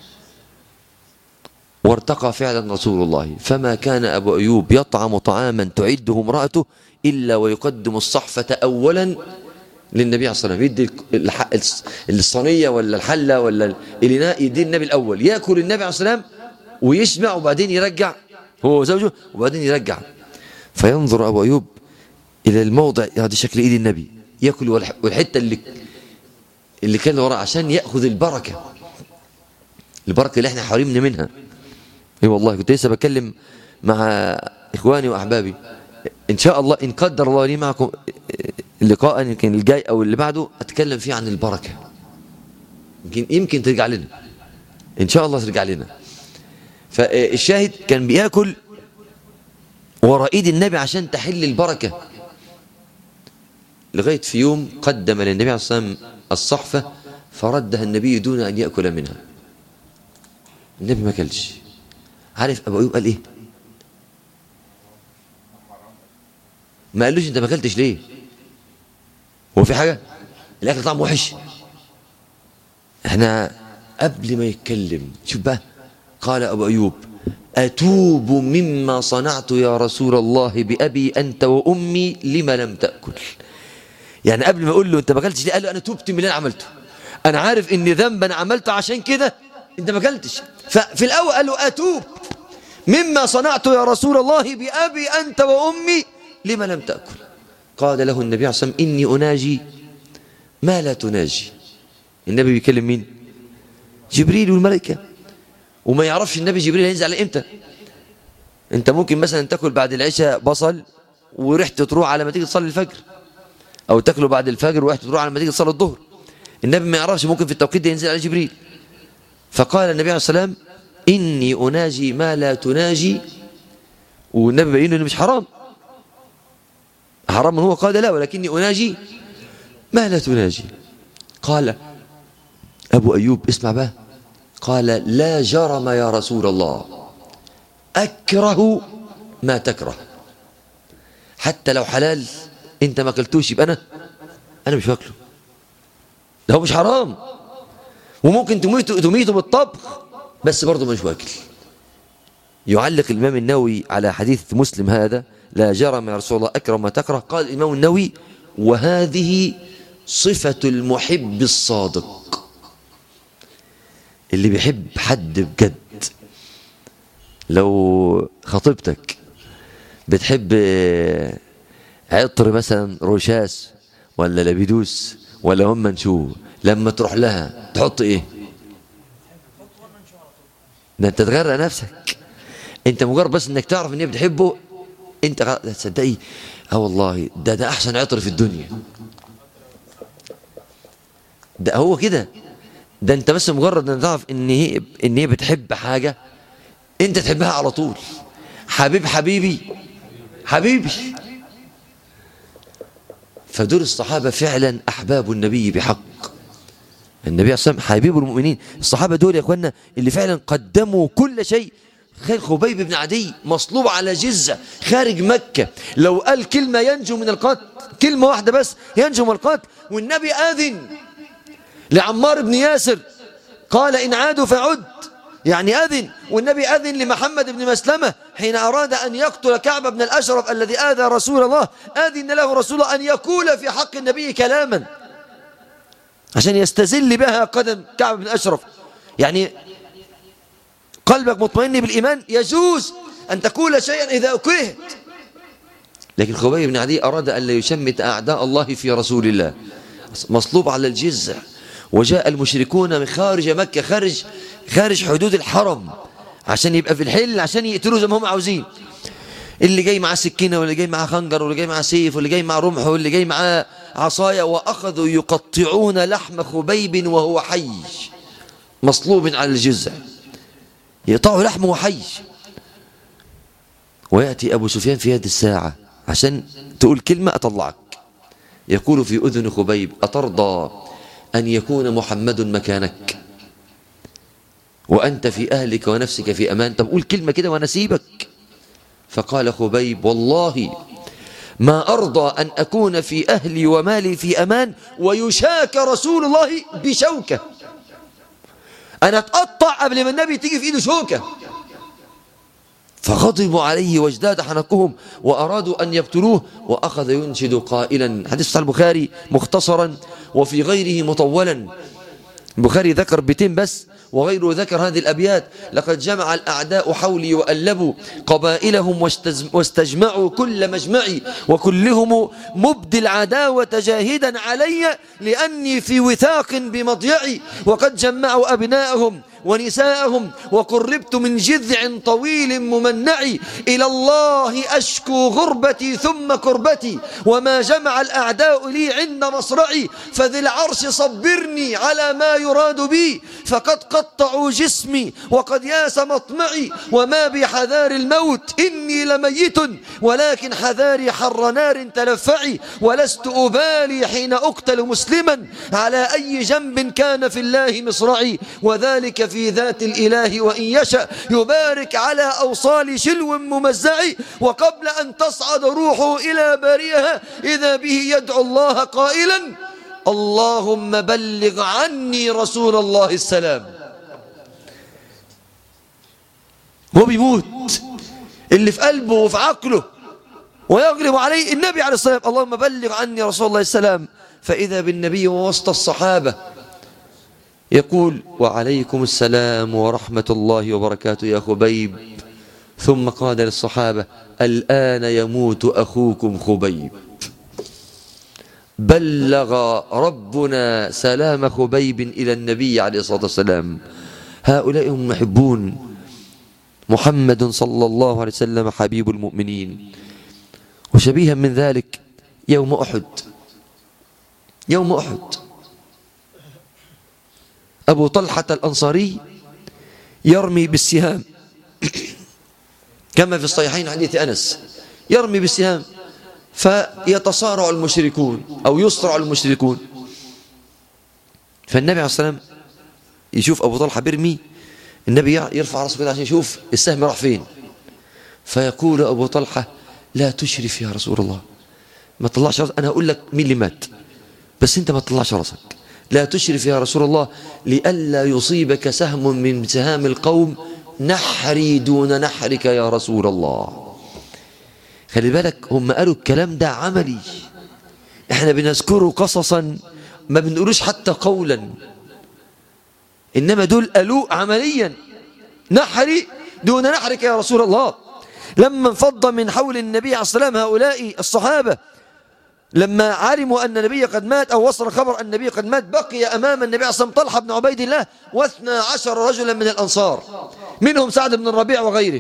A: وارتقى فعلا رسول الله فما كان أبو أيوب يطعم طعاما تعده امرأته إلا ويقدم الصحفة أولا للنبي عليه الصلاة والسلام يدي الح- الصينية ولا الحلة ولا الإناء يدي النبي الأول يأكل النبي عليه الصلاة والسلام ويشبع وبعدين يرجع هو وزوجه وبعدين يرجع فينظر أبو أيوب إلى الموضع هذا شكل إيد النبي ياكل والحته اللي اللي كان وراه عشان ياخذ البركه البركه اللي احنا حرمنا منها اي والله كنت لسه بتكلم مع اخواني واحبابي ان شاء الله ان قدر الله لي معكم اللقاء يمكن الجاي او اللي بعده اتكلم فيه عن البركه يمكن يمكن ترجع لنا ان شاء الله ترجع لنا فالشاهد كان بياكل ورا ايد النبي عشان تحل البركه لغايه في يوم قدم للنبي عليه الصلاه والسلام الصحفه فردها النبي دون ان ياكل منها النبي ما كلش عارف ابو ايوب قال ايه ما قالوش انت ما اكلتش ليه هو في حاجه الاكل طعمه وحش احنا قبل ما يتكلم شوف بقى قال ابو ايوب اتوب مما صنعت يا رسول الله بابي انت وامي لما لم تاكل يعني قبل ما اقول له انت ما اكلتش ليه قال له انا تبت من اللي انا عملته انا عارف ان ذنب انا عملته عشان كده انت ما اكلتش ففي الاول قال له اتوب مما صنعت يا رسول الله بابي انت وامي لما لم تاكل قال له النبي عليه الصلاه والسلام اني اناجي ما لا تناجي النبي بيكلم مين جبريل والملائكه وما يعرفش النبي جبريل هينزل على امتى انت ممكن مثلا تاكل بعد العشاء بصل وريحته تروح على ما تيجي تصلي الفجر او تاكله بعد الفجر وريحته تروح على ما تيجي تصلي الظهر النبي ما يعرفش ممكن في التوقيت ده ينزل على جبريل فقال النبي عليه الصلاه والسلام اني اناجي ما لا تناجي والنبي بين انه مش حرام حرام هو قال لا ولكني اناجي ما لا تناجي قال ابو ايوب اسمع بقى قال لا جرم يا رسول الله اكره ما تكره حتى لو حلال انت ما اكلتوش يبقى انا انا مش واكله ده هو مش حرام وممكن تميته تميته بالطبخ بس برضه مش واكل يعلق الامام النووي على حديث مسلم هذا لا جرم يا رسول الله اكرم ما تكره قال الامام النووي وهذه صفه المحب الصادق اللي بيحب حد بجد لو خطيبتك بتحب عطر مثلا روشاس ولا لبيدوس ولا هم منشوه لما تروح لها تحط ايه ده انت تغرق نفسك انت مجرد بس انك تعرف ان هي بتحبه انت تصدقي اه والله ده ده احسن عطر في الدنيا ده هو كده ده انت بس مجرد ان تعرف ان هي ان هي بتحب حاجه انت تحبها على طول حبيب حبيبي حبيبي فدول الصحابه فعلا احباب النبي بحق النبي عليه الصلاه والسلام حبيب المؤمنين الصحابه دول يا اخوانا اللي فعلا قدموا كل شيء خير خبيب بن عدي مصلوب على جزة خارج مكة لو قال كلمة ينجو من القتل كلمة واحدة بس ينجو من القتل والنبي آذن لعمار بن ياسر قال إن عادوا فعد يعني أذن والنبي أذن لمحمد بن مسلمة حين أراد أن يقتل كعب بن الأشرف الذي آذى رسول الله أذن له رسول الله أن يقول في حق النبي كلاما عشان يستزل بها قدم كعب بن أشرف يعني قلبك مطمئن بالإيمان يجوز أن تقول شيئا إذا أكرهت لكن خبيب بن عدي أراد أن لا يشمت أعداء الله في رسول الله مصلوب على الجزع وجاء المشركون من خارج مكة خارج خارج حدود الحرم عشان يبقى في الحل عشان يقتلوه زي ما هم عاوزين اللي جاي معاه سكينة واللي جاي معاه خنجر واللي جاي معاه سيف واللي جاي معاه رمح واللي جاي معاه عصاية وأخذوا يقطعون لحم خبيب وهو حي مصلوب على الجزع يقطعوا لحمه حي ويأتي أبو سفيان في هذه الساعة عشان تقول كلمة أطلعك يقول في أذن خبيب أترضى أن يكون محمد مكانك وأنت في أهلك ونفسك في أمان طب قول كلمة كده وأنا سيبك فقال خبيب والله ما أرضى أن أكون في أهلي ومالي في أمان ويشاك رسول الله بشوكة أنا أتقطع قبل ما النبي تيجي في إيده شوكة فغضبوا عليه وازداد حنقهم وأرادوا أن يقتلوه وأخذ ينشد قائلا حديث صحيح البخاري مختصرا وفي غيره مطولا البخاري ذكر بيتين بس وغيره ذكر هذه الأبيات لقد جمع الأعداء حولي وألبوا قبائلهم واستجمعوا كل مجمعي وكلهم مبدي العداوة جاهدا علي لأني في وثاق بمضيعي وقد جمعوا أبناءهم ونساءهم وقربت من جذع طويل ممنع إلى الله أشكو غربتي ثم كربتي وما جمع الأعداء لي عند مصرعي فذي العرش صبرني على ما يراد بي فقد قطعوا جسمي وقد ياس مطمعي وما بحذار الموت إني لميت ولكن حذاري حر نار تلفعي ولست أبالي حين أقتل مسلما على أي جنب كان في الله مصرعي وذلك في ذات الإله وإن يشأ يبارك على أوصال شلو ممزع وقبل أن تصعد روحه إلى باريها إذا به يدعو الله قائلا اللهم بلغ عني رسول الله السلام هو بيموت اللي في قلبه وفي عقله ويغلب عليه النبي عليه الصلاة والسلام اللهم بلغ عني رسول الله السلام فإذا بالنبي ووسط الصحابة يقول وعليكم السلام ورحمة الله وبركاته يا خبيب ثم قال للصحابة الآن يموت أخوكم خبيب بلغ ربنا سلام خبيب إلى النبي عليه الصلاة والسلام هؤلاء هم محبون محمد صلى الله عليه وسلم حبيب المؤمنين وشبيها من ذلك يوم أحد يوم أحد أبو طلحة الأنصاري يرمي بالسهام كما في الصحيحين حديث أنس يرمي بالسهام فيتصارع المشركون أو يصرع المشركون فالنبي عليه الصلاة والسلام يشوف أبو طلحة بيرمي النبي يرفع راسه كده عشان يشوف السهم راح فين فيقول أبو طلحة لا تشرف يا رسول الله ما تطلعش راسك أنا أقول لك مين اللي مات بس أنت ما تطلعش راسك لا تشرف يا رسول الله لئلا يصيبك سهم من سهام القوم نحري دون نحرك يا رسول الله خلي بالك هم قالوا الكلام ده عملي احنا بنذكره قصصا ما بنقولوش حتى قولا إنما دول قالوه عمليا نحري دون نحرك يا رسول الله لما انفض من حول النبي عليه الصلاة والسلام هؤلاء الصحابة لما علموا أن النبي قد مات أو وصل خبر أن النبي قد مات بقي أمام النبي عليه الصلاة والسلام طلحة بن عبيد الله واثنى عشر رجلا من الأنصار منهم سعد بن الربيع وغيره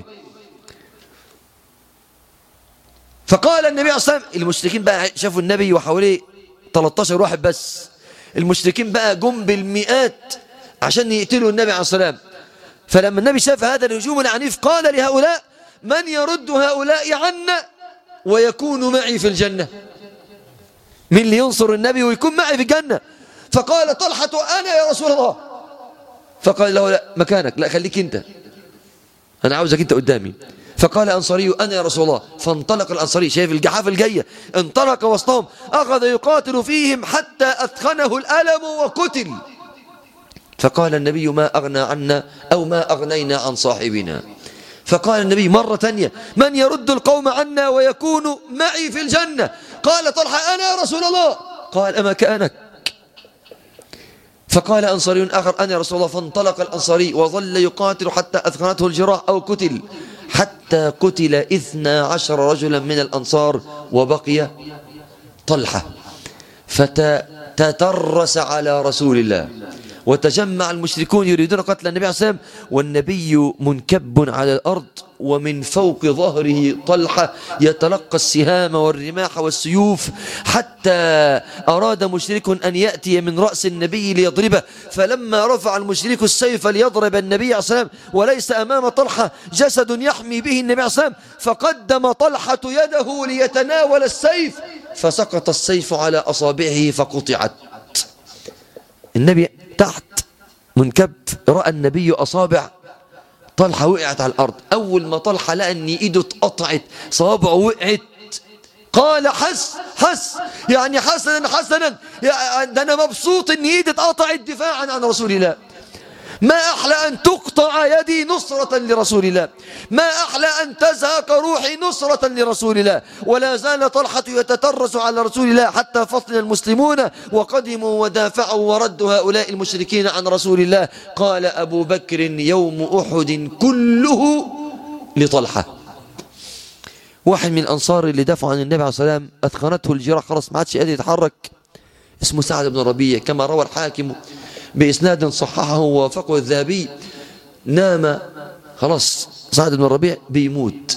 A: فقال النبي عليه الصلاة والسلام المشركين بقى شافوا النبي وحواليه 13 واحد بس المشركين بقى جم بالمئات عشان يقتلوا النبي عليه الصلاة والسلام فلما النبي شاف هذا الهجوم العنيف قال لهؤلاء من يرد هؤلاء عنا ويكون معي في الجنة من اللي ينصر النبي ويكون معي في الجنة فقال طلحة أنا يا رسول الله فقال له لا مكانك لا خليك أنت أنا عاوزك أنت قدامي فقال أنصاري أنا يا رسول الله فانطلق الأنصاري شايف الجحافة الجاية انطلق وسطهم أخذ يقاتل فيهم حتى أثخنه الألم وقتل فقال النبي ما أغنى عنا أو ما أغنينا عن صاحبنا فقال النبي مرة ثانية من يرد القوم عنا ويكون معي في الجنة قال طلحة أنا يا رسول الله قال أما كأنك فقال أنصاري آخر أنا يا رسول الله فانطلق الأنصاري وظل يقاتل حتى أثخنته الجراح أو قتل حتى قتل إثنى عشر رجلا من الأنصار وبقي طلحة فتترس على رسول الله وتجمع المشركون يريدون قتل النبي عليه الصلاة والسلام والنبي منكب على الأرض ومن فوق ظهره طلحة يتلقى السهام والرماح والسيوف حتى أراد مشرك أن يأتي من رأس النبي ليضربه فلما رفع المشرك السيف ليضرب النبي عليه الصلاة والسلام وليس أمام طلحة جسد يحمي به النبي عليه الصلاة والسلام فقدم طلحة يده ليتناول السيف فسقط السيف على أصابعه فقطعت النبي تحت منكب رأى النبي أصابع طلحة وقعت على الأرض أول ما طلحة لقى أن إيده اتقطعت صوابعه وقعت قال حس حس يعني حسنا حسنا ده أنا مبسوط أن إيدي اتقطعت دفاعا عن رسول الله ما أحلى أن تقطع يدي نصرة لرسول الله ما أحلى أن تزهق روحي نصرة لرسول الله ولا زال طلحة يتترس على رسول الله حتى فصل المسلمون وقدموا ودافعوا وردوا هؤلاء المشركين عن رسول الله قال أبو بكر يوم أحد كله لطلحة واحد من الأنصار اللي دافعوا عن النبي عليه الصلاة والسلام أثخنته الجراح خلاص ما عادش قادر يتحرك اسمه سعد بن ربيع كما روى الحاكم بإسناد صححه ووافقه الذهبي نام خلاص سعد بن الربيع بيموت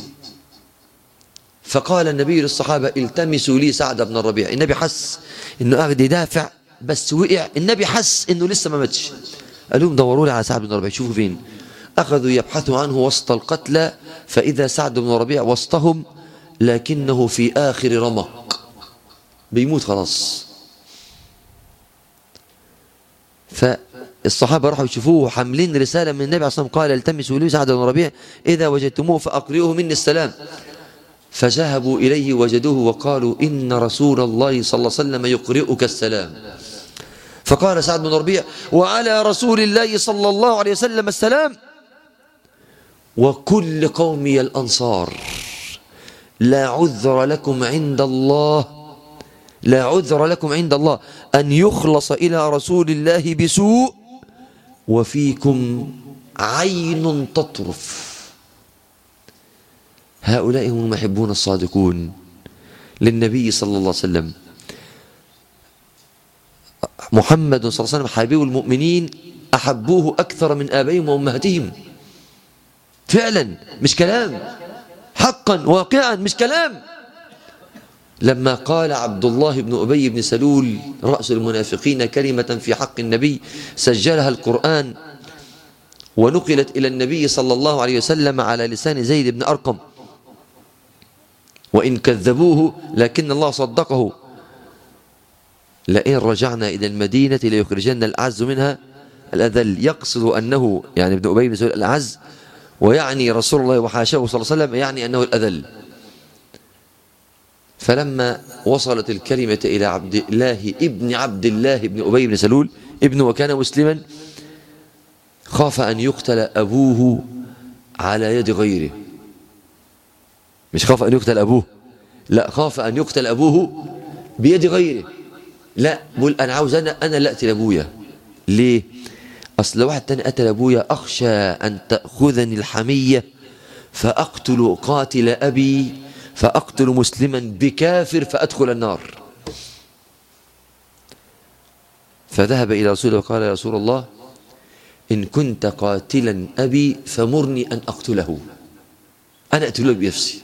A: فقال النبي للصحابة التمسوا لي سعد بن الربيع النبي حس انه قاعد يدافع بس وقع النبي حس انه لسه ما ماتش قال لهم دوروا لي على سعد بن الربيع شوفوا فين أخذوا يبحثوا عنه وسط القتلى فإذا سعد بن ربيع وسطهم لكنه في آخر رمق بيموت خلاص فالصحابة راحوا يشوفوه حاملين رسالة من النبي عليه الصلاة والسلام قال التمسوا لي سعد بن ربيع إذا وجدتموه فأقرئوه مني السلام فذهبوا إليه وجدوه وقالوا إن رسول الله صلى الله عليه وسلم يقرئك السلام فقال سعد بن ربيع وعلى رسول الله صلى الله عليه وسلم السلام وكل قومي الأنصار لا عذر لكم عند الله لا عذر لكم عند الله أن يخلص إلى رسول الله بسوء وفيكم عين تطرف هؤلاء هم المحبون الصادقون للنبي صلى الله عليه وسلم محمد صلى الله عليه وسلم حبيب المؤمنين أحبوه أكثر من آبائهم وأمهاتهم فعلا مش كلام حقا واقعا مش كلام لما قال عبد الله بن أبي بن سلول رأس المنافقين كلمة في حق النبي سجلها القرآن ونقلت إلى النبي صلى الله عليه وسلم على لسان زيد بن أرقم وإن كذبوه لكن الله صدقه لئن رجعنا إلى المدينة ليخرجن الأعز منها الأذل يقصد أنه يعني ابن أبي بن سلول الأعز ويعني رسول الله وحاشاه صلى الله عليه وسلم يعني أنه الأذل فلما وصلت الكلمة إلى عبد الله ابن عبد الله بن أبي بن سلول ابنه وكان مسلما خاف أن يقتل أبوه على يد غيره مش خاف أن يقتل أبوه لا خاف أن يقتل أبوه بيد غيره لا بقول أنا عاوز أنا أنا اللي أقتل أبويا ليه أصل واحد تاني قتل أبويا أخشى أن تأخذني الحمية فأقتل قاتل أبي فأقتل مسلما بكافر فأدخل النار فذهب إلى رسول الله وقال يا رسول الله إن كنت قاتلا أبي فمرني أن أقتله أنا أقتله بنفسي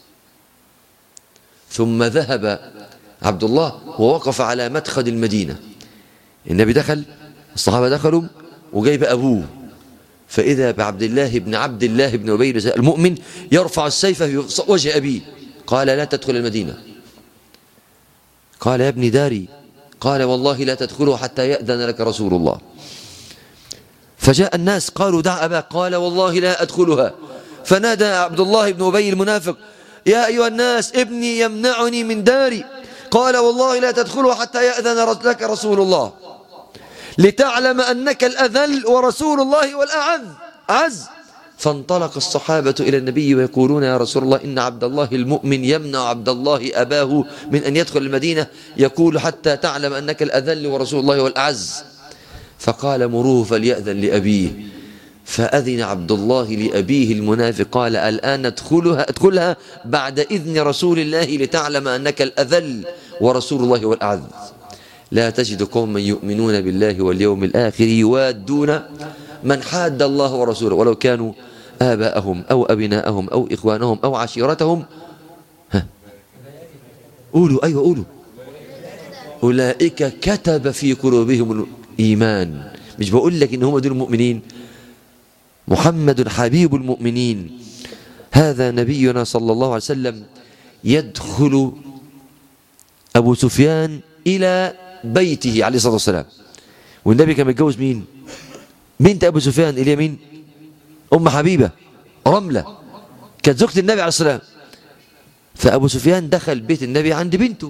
A: ثم ذهب عبد الله ووقف على مدخل المدينة النبي دخل الصحابة دخلوا وجايب أبوه فإذا بعبد الله بن عبد الله بن أبي المؤمن يرفع السيف في وجه أبيه قال لا تدخل المدينة قال يا ابني داري قال والله لا تدخله حتى يأذن لك رسول الله فجاء الناس قالوا دع أباك قال والله لا أدخلها فنادى عبد الله بن أبي المنافق يا أيها الناس ابني يمنعني من داري قال والله لا تدخله حتى يأذن لك رسول الله لتعلم أنك الأذل ورسول الله والأعز عز فانطلق الصحابة إلى النبي ويقولون يا رسول الله إن عبد الله المؤمن يمنع عبد الله أباه من أن يدخل المدينة يقول حتى تعلم أنك الأذل ورسول الله والأعز فقال مروه فليأذن لأبيه فأذن عبد الله لأبيه المنافق قال الآن ادخلها, ادخلها بعد إذن رسول الله لتعلم أنك الأذل ورسول الله والأعز لا تجد قوما يؤمنون بالله واليوم الآخر يوادون من حاد الله ورسوله ولو كانوا آباءهم أو أبناءهم أو إخوانهم أو عشيرتهم ها قولوا أيوة قولوا أولئك كتب في قلوبهم الإيمان مش بقول لك إن هم دول المؤمنين محمد حبيب المؤمنين هذا نبينا صلى الله عليه وسلم يدخل أبو سفيان إلى بيته عليه الصلاة والسلام والنبي كان متجوز مين بنت أبو سفيان اللي هي مين أم حبيبة رملة كانت زوجة النبي عليه الصلاة والسلام فأبو سفيان دخل بيت النبي عند بنته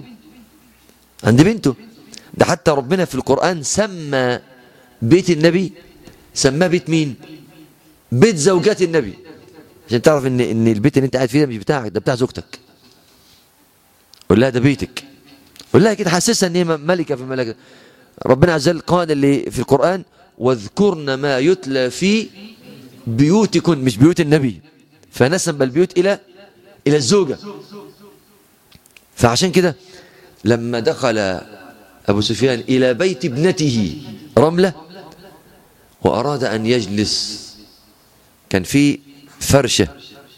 A: عند بنته ده حتى ربنا في القرآن سمى بيت النبي سماه بيت مين بيت زوجات النبي عشان تعرف ان ان البيت اللي انت قاعد فيه ده مش بتاعك ده بتاع زوجتك قول لها ده بيتك قول لها كده حسسها ان هي ملكه في الملكه ربنا عز وجل قال اللي في القران واذكرن ما يتلى في بيوتكن مش بيوت النبي فنسب البيوت الى الى الزوجه فعشان كده لما دخل ابو سفيان الى بيت ابنته رمله واراد ان يجلس كان في فرشه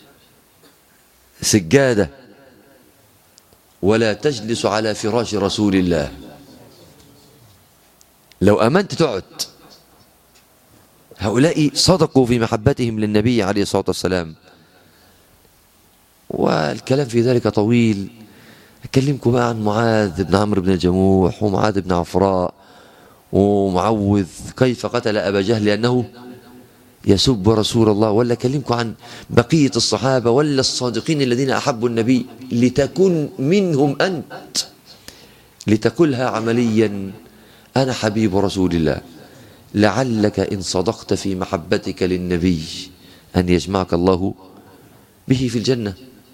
A: سجاده ولا تجلس على فراش رسول الله لو امنت تقعد هؤلاء صدقوا في محبتهم للنبي عليه الصلاه والسلام والكلام في ذلك طويل أكلمكم بقى عن معاذ بن عمرو بن الجموح ومعاذ بن عفراء ومعوذ كيف قتل أبا جهل لأنه يسب رسول الله ولا أكلمكم عن بقية الصحابة ولا الصادقين الذين أحبوا النبي لتكن منهم أنت لتقولها عمليا أنا حبيب رسول الله لعلك إن صدقت في محبتك للنبي أن يجمعك الله به في الجنة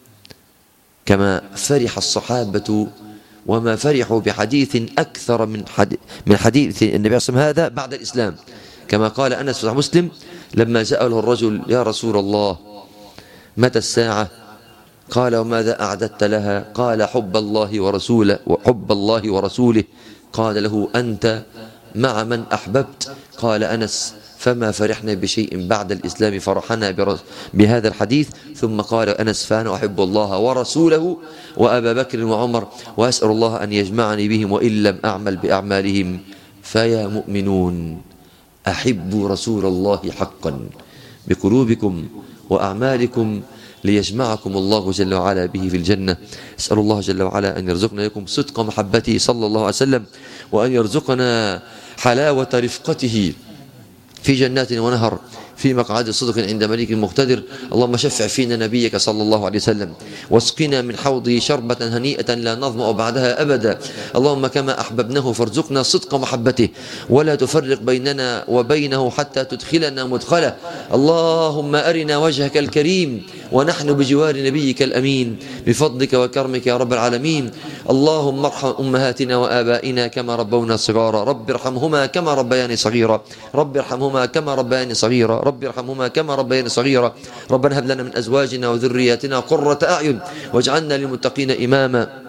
A: كما فرح الصحابة وما فرحوا بحديث أكثر من حديث, من حديث النبي صلى الله عليه وسلم هذا بعد الإسلام كما قال أنس في مسلم لما سأله الرجل يا رسول الله متى الساعة قال وماذا أعددت لها قال حب الله ورسوله وحب الله ورسوله قال له أنت مع من أحببت قال أنس فما فرحنا بشيء بعد الإسلام فرحنا بهذا الحديث ثم قال أنس فأنا أحب الله ورسوله وأبا بكر وعمر وأسأل الله أن يجمعني بهم وإن لم أعمل بأعمالهم فيا مؤمنون أحبوا رسول الله حقا بقلوبكم وأعمالكم ليجمعكم الله جل وعلا به في الجنة أسأل الله جل وعلا أن يرزقنا لكم صدق محبته صلى الله عليه وسلم وأن يرزقنا حلاوة رفقته في جنات ونهر في مقعد صدق عند مليك مقتدر اللهم شفع فينا نبيك صلى الله عليه وسلم واسقنا من حوضه شربة هنيئة لا نظمأ بعدها أبدا اللهم كما أحببناه فارزقنا صدق محبته ولا تفرق بيننا وبينه حتى تدخلنا مدخله اللهم أرنا وجهك الكريم ونحن بجوار نبيك الأمين بفضلك وكرمك يا رب العالمين اللهم ارحم أمهاتنا وآبائنا كما ربونا صغارا رب ارحمهما كما ربياني صغيرا رب ارحمهما كما ربياني صغيرا رب ارحمهما كما ربياني صغيرا ربنا هب لنا من أزواجنا وذرياتنا قرة أعين واجعلنا للمتقين إماما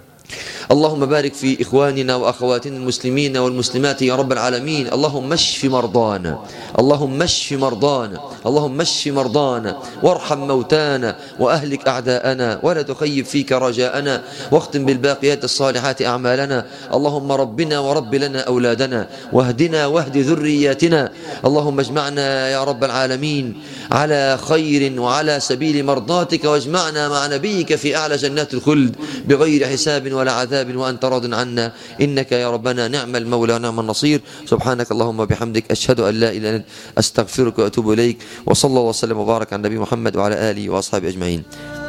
A: اللهم بارك في إخواننا وأخواتنا المسلمين والمسلمات يا رب العالمين اللهم اشف مرضانا اللهم اشف مرضانا اللهم اشف مرضانا وارحم موتانا وأهلك أعداءنا ولا تخيب فيك رجاءنا واختم بالباقيات الصالحات أعمالنا اللهم ربنا ورب لنا أولادنا واهدنا واهد ذرياتنا اللهم اجمعنا يا رب العالمين على خير وعلى سبيل مرضاتك واجمعنا مع نبيك في أعلى جنات الخلد بغير حساب ولا عذاب وأنت راض عنا إنك يا ربنا نعم المولى ونعم النصير سبحانك اللهم وبحمدك أشهد أن لا إله إلا أنت أستغفرك وأتوب إليك وصلى الله وسلم وبارك على النبي محمد وعلى آله وأصحابه أجمعين